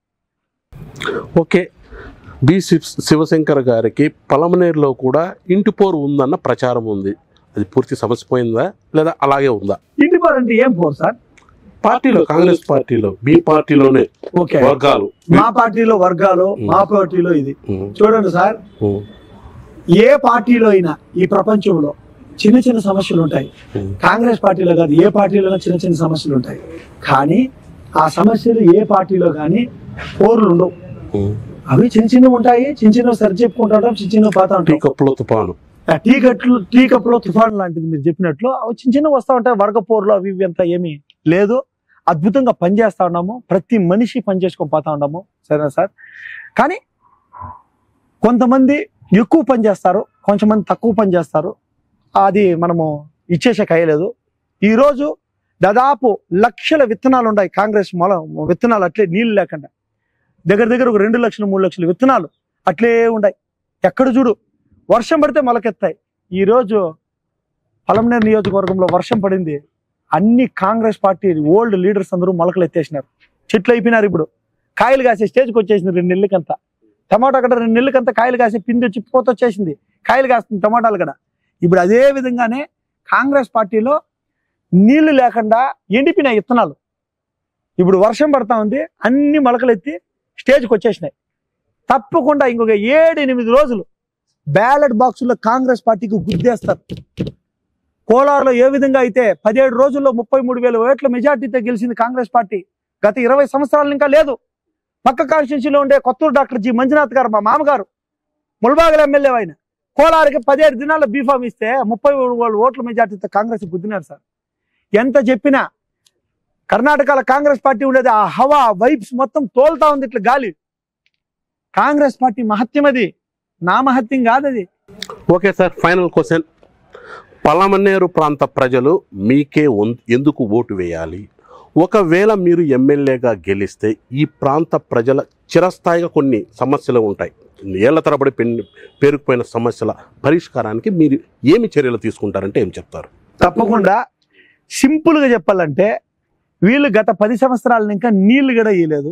ఓకే బి శివ్- శివశంకర్ గారికి పలమనేరులో కూడా ఇంటి పోరు ఉందన్న ప్రచారం ఉంది అది పూర్తి సమసిపోయిందా లేదా అలాగే ఉందా ఇంటి పోరు అంటే ఏం పోరు సార్ పార్టీలో కాంగ్రెస్ పార్టీలో బి పార్టీలోనే ఓకే వర్గాలు మా పార్టీలో వర్గాలు మా పార్టీలో ఇది ఉమ్, చూడండి సార్ ఉమ్, ఏ పార్టీలో అయినా ఈ ప్రపంచంలో చిన్న చిన్న సమస్యలు ఉంటాయి ఉమ్. కాంగ్రెస్ పార్టీలో కాదు ఏ పార్టీలో చిన్న చిన్న సమస్యలు ఉంటాయి కానీ ఆ సమస్యలు ఏ పార్టీలో కానీ పోర్లు ఉండవు ఉమ్. అవి చిన్న చిన్నవి ఉంటాయి చిన్న చిన్నవి సరి చెప్పుకుంటాం చిన్న చిన్నవి పోతా టీ ఉంటాయి కప్పులో తుఫాను ఆ టీ కట్లు టీ కప్పులో తుఫాన్ లాంటిది మీరు చెప్పినట్లు అవి చిన్న చిన్నవి వస్తూ ఉంటాయి వర్గ పోర్లు అవి ఇవి అంతా ఏమీ లేదు అద్భుతంగా పనిచేస్తా ఉన్నాము ప్రతి మనిషి పని చేసుకొని పోతా ఉన్నాము సరేనా సార్ కానీ కొంతమంది ఎక్కువ పని చేస్తారు కొంతమంది తక్కువ పని చేస్తారు అది మనము ఇచ్చేసే కయ్యలేదు ఈరోజు దాదాపు లక్షల విత్తనాలు ఉన్నాయి కాంగ్రెస్ మొల విత్తనాలు అట్లే నీళ్ళు లేకుండా దగ్గర దగ్గర ఒక రెండు లక్షలు మూడు లక్షల విత్తనాలు అట్లే ఉన్నాయి ఎక్కడ చూడు వర్షం పడితే మొలకెత్తాయి ఈరోజు పలమనేరు నియోజకవర్గంలో వర్షం పడింది అన్ని కాంగ్రెస్ పార్టీ ఓల్డ్ లీడర్స్ అందరూ మొలకలు ఎత్తేసినారు చెట్లు అయిపోయినారు ఇప్పుడు కాయలు కాసే స్టేజ్కి వచ్చేసింది రెండు నెలలకంతా టమాటా కూడా రెండు నెలలకంతా కాయలు కాసే పిండి వచ్చి పోత వచ్చేసింది కాయలు కాస్తుంది టమాటాలు కూడా ఇప్పుడు అదే విధంగానే కాంగ్రెస్ పార్టీలో నీళ్లు లేకుండా ఎండిపోయిన విత్తనాలు ఇప్పుడు వర్షం పడతా ఉంది అన్ని మొలకలు ఎత్తి స్టేజ్కి వచ్చేసినాయి తప్పకుండా ఇంకొక ఏడు ఎనిమిది రోజులు బ్యాలెట్ బాక్సుల్లో కాంగ్రెస్ పార్టీకి గుద్దేస్తారు కోలార్లో ఏ విధంగా అయితే పదిహేడు రోజుల్లో ముప్పై మూడు వేల ఓట్ల మెజార్టీతో గెలిచింది కాంగ్రెస్ పార్టీ గత ఇరవై సంవత్సరాలు ఇంకా లేదు పక్క కాన్స్టిట్యూన్సీలో ఉండే కొత్తూరు డాక్టర్ జి మంజునాథ్ గారు మా మామగారు ముల్బాగల ఎమ్మెల్యే ఆయన కోలారికి పదిహేడు దినాల బీఫామ్ ఇస్తే ముప్పై మూడు వేల ఓట్ల మెజార్టీతో కాంగ్రెస్ గుద్దినారు సార్ ఎంత చెప్పినా కర్ణాటకలో కాంగ్రెస్ పార్టీ ఉండేది ఆ హవా వైబ్స్ మొత్తం తోలుతా ఉంది ఇట్లా గాలి కాంగ్రెస్ పార్టీ మహత్యం అది నా మహత్యం కాదు అది okay sir final question Palamaneru ప్రాంత ప్రజలు మీకే ఉన్- ఎందుకు ఓటు వేయాలి ఒకవేళ మీరు ఎమ్మెల్యేగా గెలిస్తే ఈ ప్రాంత ప్రజల చిరస్థాయిగా కొన్ని సమస్యలు ఉంటాయి ఏళ్ల తరబడి పెన్- పేరుకుపోయిన సమస్యల పరిష్కారానికి మీరు ఏమి చర్యలు తీసుకుంటారంటే ఏం చెప్తారు తప్పకుండా సింపుల్ గా చెప్పాలంటే వీళ్ళు గత పది సంవత్సరాల ఇంకా నీళ్లు కూడా ఇయ్యలేదు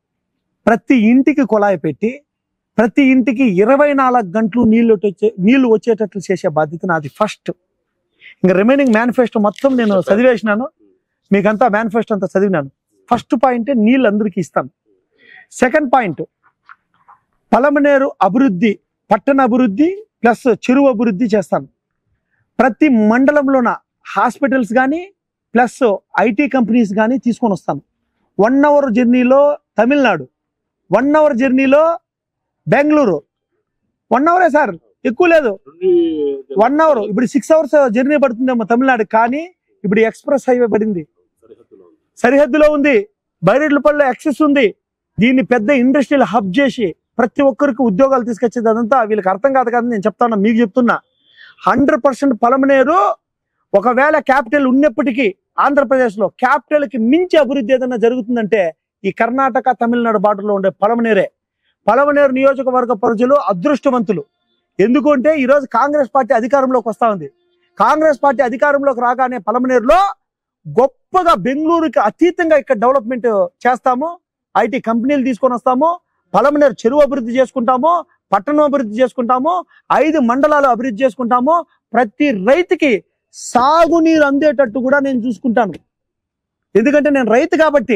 ప్రతి ఇంటికి కుళాయి పెట్టి ప్రతి ఇంటికి ఇరవై నాలుగు గంటలు నీళ్లు వచ్చే నీళ్లు వచ్చేటట్లు చేసే బాధ్యత నాది ఫస్ట్ ఇంకా రిమైనింగ్ మేనిఫెస్టో మొత్తం నేను చదివేసినాను మీకంతా మేనిఫెస్టో అంతా చదివినాను ఫస్ట్ పాయింట్ నీళ్ళు అందరికీ ఇస్తాను సెకండ్ పాయింట్ పలమనేరు అభివృద్ధి పట్టణ అభివృద్ధి ప్లస్ చెరువు అభివృద్ధి చేస్తాను ప్రతి మండలంలోన హాస్పిటల్స్ కానీ ప్లస్ ఐటీ కంపెనీస్ కానీ తీసుకొని వస్తాను వన్ అవర్ జర్నీలో తమిళనాడు వన్ అవర్ జర్నీలో బెంగళూరు వన్ అవరే సార్ ఎక్కువ లేదు వన్ అవర్ ఇప్పుడు సిక్స్ అవర్స్ జర్నీ పడుతుందేమో తమిళనాడు కానీ ఇప్పుడు ఎక్స్ప్రెస్ హైవే పడింది సరిహద్దులో ఉంది బైరెడ్లపల్లిలో యాక్సెస్ ఉంది దీన్ని పెద్ద ఇండస్ట్రియల్ హబ్ చేసి ప్రతి ఒక్కరికి ఉద్యోగాలు తీసుకొచ్చేది అదంతా వీళ్ళకి అర్థం కాదు కదా నేను చెప్తాను మీకు చెప్తున్నా హండ్రెడ్ పర్సెంట్ పలమనేరు ఒకవేళ క్యాపిటల్ ఉన్నప్పటికీ ఆంధ్రప్రదేశ్లో క్యాపిటల్ కి మించి అభివృద్ధి ఏదైనా జరుగుతుందంటే ఈ కర్ణాటక తమిళనాడు బార్డర్లో ఉండే పలమనేరే పలమనేరు నియోజకవర్గ ప్రజలు అదృష్టవంతులు ఎందుకంటే ఈరోజు కాంగ్రెస్ పార్టీ అధికారంలోకి వస్తా ఉంది కాంగ్రెస్ పార్టీ అధికారంలోకి రాగానే పలమనేరులో గొప్పగా బెంగళూరుకి అతీతంగా ఇక్కడ డెవలప్మెంట్ చేస్తాము ఐటీ కంపెనీలు తీసుకొని వస్తాము పలమనేరు చెరువు అభివృద్ధి చేసుకుంటాము పట్టణం అభివృద్ధి చేసుకుంటాము ఐదు మండలాలు అభివృద్ధి చేసుకుంటాము ప్రతి రైతుకి సాగునీరు అందేటట్టు కూడా నేను చూసుకుంటాను ఎందుకంటే నేను రైతు కాబట్టి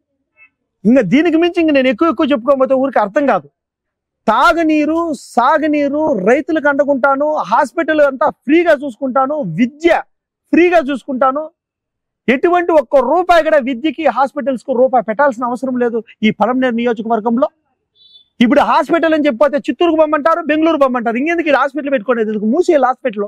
ఇంకా దీనికి మించి ఇంక నేను ఎక్కువ ఎక్కువ చెప్పుకోకపోతే ఊరికి అర్థం కాదు తాగునీరు సాగునీరు రైతులకు అండుకుంటాను హాస్పిటల్ అంతా ఫ్రీగా చూసుకుంటాను విద్య ఫ్రీగా చూసుకుంటాను ఎటువంటి ఒక్క రూపాయి కూడా విద్యకి హాస్పిటల్స్ కు రూపాయి పెట్టాల్సిన అవసరం లేదు ఈ పలమనేరు నియోజకవర్గంలో ఇప్పుడు హాస్పిటల్ అని చెప్పితే చిత్తూరుకు పంపమంటారు బెంగళూరు పంపమంటారు ఇంకెందుకు ఈ హాస్పిటల్ పెట్టుకోలేదు ఎందుకు మూసేయాలి హాస్పిటల్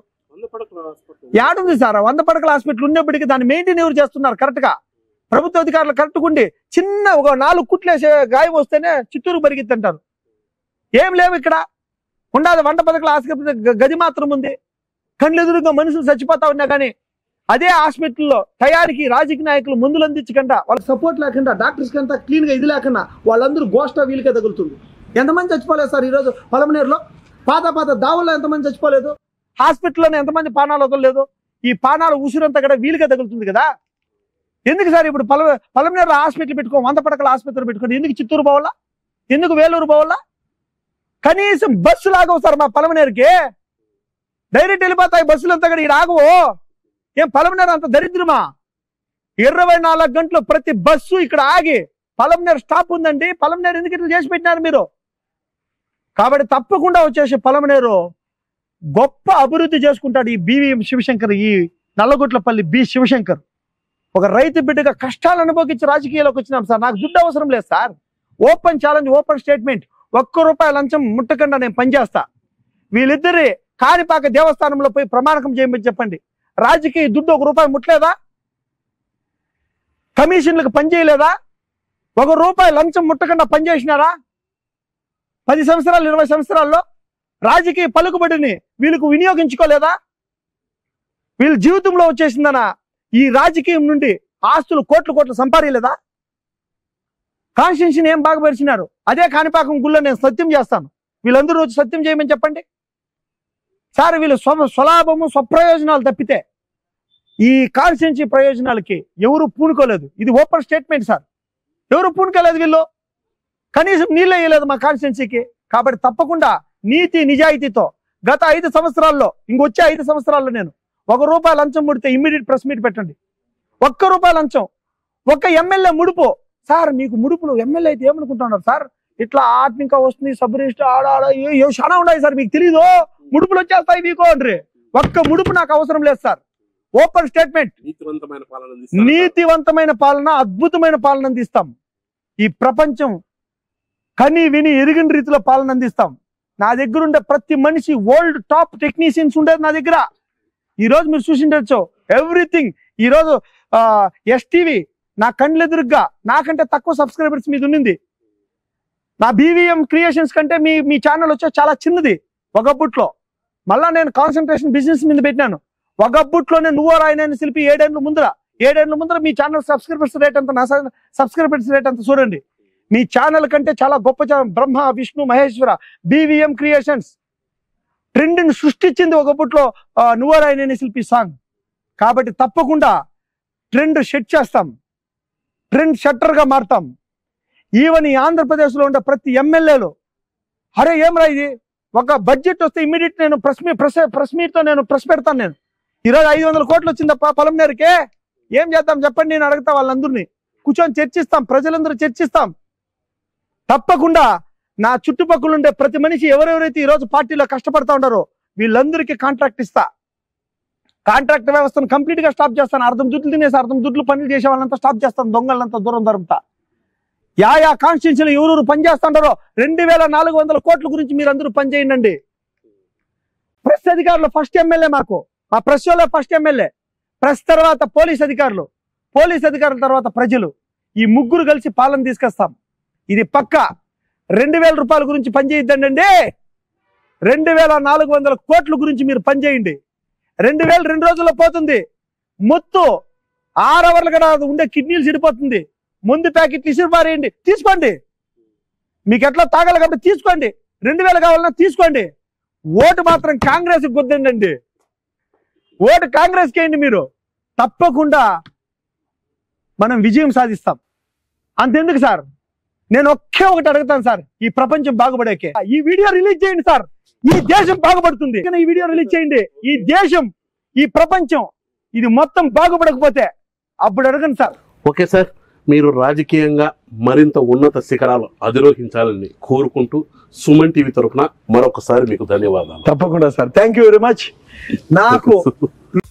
యాడుంది సార్ వంద పడకల హాస్పిటల్ ఉన్నప్పటికీ దాన్ని మెయింటైన్ ఎవరు చేస్తున్నారు కరెక్ట్ గా ప్రభుత్వ అధికారులు కరెక్ట్ ఉండి చిన్న ఒక నాలుగు కుట్లేసే గాయం వస్తేనే చిత్తూరు పరిగెత్తి అంటారు ఏం లేవు ఇక్కడ ఉండాలి వంట పదకల ఆసుపత్రి గ- గది మాత్రం ఉంది కళ్ళు ఎదురుగా మనుషులు చచ్చిపోతా ఉన్నా కానీ అదే హాస్పిటల్లో టయానికి రాజకీయ నాయకులు మందులు అందించకుండా వాళ్ళ సపోర్ట్ లేకుండా డాక్టర్స్ అంతా క్లీన్ గా ఇది లేకుండా వాళ్ళందరూ గోష్ట వీళ్ళకే తగులుతుంది ఎంతమంది చచ్చిపోలేదు సార్ ఈరోజు పలమనేరులో పాత పాత దావుల్లో ఎంతమంది చచ్చిపోలేదు హాస్పిటల్లోనే ఎంతమంది పానాలు వదలలేదు ఈ పానాల ఉసురంతా కూడా వీలుగా తగులుతుంది కదా ఎందుకు సార్ ఇప్పుడు పల పలమనేరు హాస్పిటల్ పెట్టుకో వంద పడకల ఆసుపత్రి పెట్టుకోండి ఎందుకు చిత్తూరు పోవాలా ఎందుకు వేలూరు పోవాలా కనీసం బస్సు లాగవు సార్ మా పలమనేరుకి డైరెక్ట్ వెళ్ళిపోతాయి బస్సులు అంతా కూడా ఇక్కడ ఆగవు ఏం పలమనేరు అంత దరిద్రమా ఇరవై నాలుగు గంటలు ప్రతి బస్సు ఇక్కడ ఆగి పలమనేరు స్టాప్ ఉందండి పలమనేరు ఎందుకు ఇట్లా చేసి పెట్టినారు మీరు కాబట్టి తప్పకుండా వచ్చేసి పలమనేరు గొప్ప అభివృద్ధి చేసుకుంటాడు ఈ బివి శివశంకర్ ఈ నల్లగుట్లపల్లి బి శివశంకర్ ఒక రైతు బిడ్డగా కష్టాలు అనుభవించి రాజకీయాల్లోకి వచ్చినాం సార్ నాకు దుడ్డు అవసరం లేదు sir open challenge open statement ఒక్క రూపాయి లంచం ముట్టకుండా నేను పనిచేస్తా వీళ్ళిద్దరి కాణిపాక దేవస్థానంలో పోయి ప్రమాణకం చేయమని చెప్పండి రాజకీయ దుడ్డు ఒక రూపాయి ముట్టలేదా కమిషన్లకు పనిచేయలేదా ఒక రూపాయి లంచం ముట్టకుండా పనిచేసినారా పది సంవత్సరాలు ఇరవై సంవత్సరాల్లో రాజకీయ పలుకుబడిని వీళ్ళకు వినియోగించుకోలేదా వీళ్ళ జీవితంలో వచ్చేసిందనా ఈ రాజకీయం నుండి ఆస్తులు కోట్లు కోట్లు సంపాదలేదా కాన్స్టిట్యూషన్ ఏం బాగా పరిచినారు అదే కాణిపాకం గుళ్ళో నేను సత్యం చేస్తాను వీళ్ళందరూ వచ్చి సత్యం చేయమని చెప్పండి సార్ వీళ్ళు స్వ స్వలాభము స్వప్రయోజనాలు తప్పితే ఈ కాన్స్టిట్యూన్సీ ప్రయోజనాలకి ఎవరు పూనుకోలేదు ఇది ఓపెన్ స్టేట్మెంట్ సార్ ఎవరు పూనుకోలేదు వీళ్ళు కనీసం నీళ్ళు వేయలేదు మా కాన్స్టిట్యున్సీకి కాబట్టి తప్పకుండా నీతి నిజాయితీతో గత ఐదు సంవత్సరాల్లో ఇంకొచ్చే ఐదు సంవత్సరాల్లో నేను ఒక రూపాయి లంచం ముడితే ఇమ్మీడియట్ ప్రెస్ మీట్ పెట్టండి ఒక్క రూపాయి లంచం ఒక్క ఎమ్మెల్యే ముడుపు సార్ మీకు ముడుపులు ఎమ్మెల్యే అయితే ఏమనుకుంటున్నారు సార్ ఇట్లా ఆర్ట్ ఇంకా వస్తుంది సబ్ రిజిస్టర్ ఆడ ఆడ ఏ- ఏ చాలా ఉన్నాయి సార్ మీకు తెలీదు ముడుపులు వచ్చేస్తాయి మీకు అండ్రి ఒక్క ముడుపు నాకు అవసరం లేదు సార్ ఓపెన్ స్టేట్మెంట్ నీతివంతమైన పాలన అందిస్తారు. నీతివంతమైన పాలన అద్భుతమైన పాలన అందిస్తాం ఈ ప్రపంచం కని విని ఎరిగిన రీతిలో పాలన అందిస్తాం నా దగ్గర ఉండే ప్రతి మనిషి వరల్డ్ టాప్ టెక్నీషియన్స్ ఉండేది నా దగ్గర ఈ రోజు మీరు చూసిండొచ్చు ఎవ్రీథింగ్ ఈ రోజు ఎస్టీవీ నా కండ్లెదురుగ్గా నాకంటే తక్కువ సబ్స్క్రైబర్స్ మీద ఉన్నింది నా బీవీఎం క్రియేషన్స్ కంటే మీ మీ ఛానల్ వచ్చే చాలా చిన్నది ఒకప్పుట్లో మళ్ళా నేను కాన్సన్ట్రేషన్ బిజినెస్ మీద పెట్టినాను ఒకప్పుట్లోనే నువ్వో రాయనని శిల్పి ఏడేళ్ళు ముందర ఏడేళ్ళ ముందర మీ ఛానల్ సబ్స్క్రైబర్స్ రేట్ అంత నా సబ్స్క్రైబర్స్ రేట్ అంత చూడండి మీ ఛానల్ కంటే చాలా గొప్ప channel Brahma Vishnu Maheshwara BVM creations trend ని సృష్టించింది ఒకప్పట్లో ఆ, నువ్వో రాయనని శిల్పి సాంగ్ కాబట్టి తప్పకుండా ట్రెండ్ సెట్ చేస్తాం ట్రెండ్ షట్టర్ గా మారుతాం ఈవెన్ ఈ ఆంధ్రప్రదేశ్ లో ఉండే ప్రతి ఎమ్మెల్యేలు అరే ఏం రా ఇది ఒక బడ్జెట్ వస్తే ఇమీడియట్ నేను ప్రెస్ మీ ప్రెస్ ప్రెస్ మీట్ తో నేను ప్రెస్ పెడతాను నేను ఈరోజు ఐదు వందల కోట్లు వచ్చిందప్ప పొలంనేరుకే ఏం చేద్దాం చెప్పండి నేను అడుగుతా వాళ్ళందరినీ కూర్చొని చర్చిస్తాం ప్రజలందరూ చర్చిస్తాం తప్పకుండా నా చుట్టుపక్కల ఉండే ప్రతి మనిషి ఎవరెవరైతే ఈ రోజు పార్టీలో కష్టపడతా ఉన్నారో వీళ్ళందరికీ కాంట్రాక్ట్ ఇస్తా కాంట్రాక్ట్ వ్యవస్థను కంప్లీట్ గా స్టాప్ చేస్తాను అర్థం దుడ్లు తినేసి అర్థం దుడ్లు పనులు చేసే వాళ్ళంతా స్టాప్ చేస్తాను దొంగలంతా దూరం దొరుకుతా యా యా కాన్స్టిట్యూన్సీలో ఎవరెవరు పని చేస్తుంటారో రెండు వేల నాలుగు వందల కోట్ల గురించి మీరు అందరూ పని చేయండి ప్రెస్ అధికారులు ఫస్ట్ ఎమ్మెల్యే మాకు మా ప్రెస్ వాళ్ళే ఫస్ట్ ఎమ్మెల్యే ప్రెస్ తర్వాత పోలీస్ అధికారులు పోలీస్ అధికారుల తర్వాత ప్రజలు ఈ ముగ్గురు కలిసి పాలన తీసుకొస్తాం ఇది పక్క రెండు వేల రూపాయల గురించి పని చేయొద్దండి రెండు వేల నాలుగు వందల కోట్ల గురించి మీరు పని చేయండి రెండు వేలు రెండు రోజుల్లో పోతుంది మొత్తు ఆరు అవర్లు కూడా ఉండే కిడ్నీలు చెడిపోతుంది ముందు ప్యాకెట్ ఇసురు పారేయండి తీసుకోండి మీకు ఎట్లా తాగాలి కాబట్టి తీసుకోండి రెండు వేలు కావాలన్నా తీసుకోండి ఓటు మాత్రం కాంగ్రెస్ గుద్దండి ఓటు కాంగ్రెస్ కేయండి మీరు తప్పకుండా మనం విజయం సాధిస్తాం అంతెందుకు సార్ నేను ఒకే ఒకటి అడుగుతాను సార్ ఈ ప్రపంచం బాగుపడేకే ఈ వీడియో రిలీజ్ చేయండి సార్ ఈ దేశం బాగుపడుతుంది ఈ వీడియో రిలీజ్ చేయండి ఈ దేశం ఈ ప్రపంచం ఇది మొత్తం బాగుపడకపోతే అప్పుడు అడగండి సార్ ఓకే సార్ మీరు రాజకీయంగా మరింత ఉన్నత శిఖరాలు అధిరోహించాలని కోరుకుంటూ సుమన్ టీవీ తరఫున మరొకసారి మీకు ధన్యవాదాలు తప్పకుండా sir thank you very much నాకు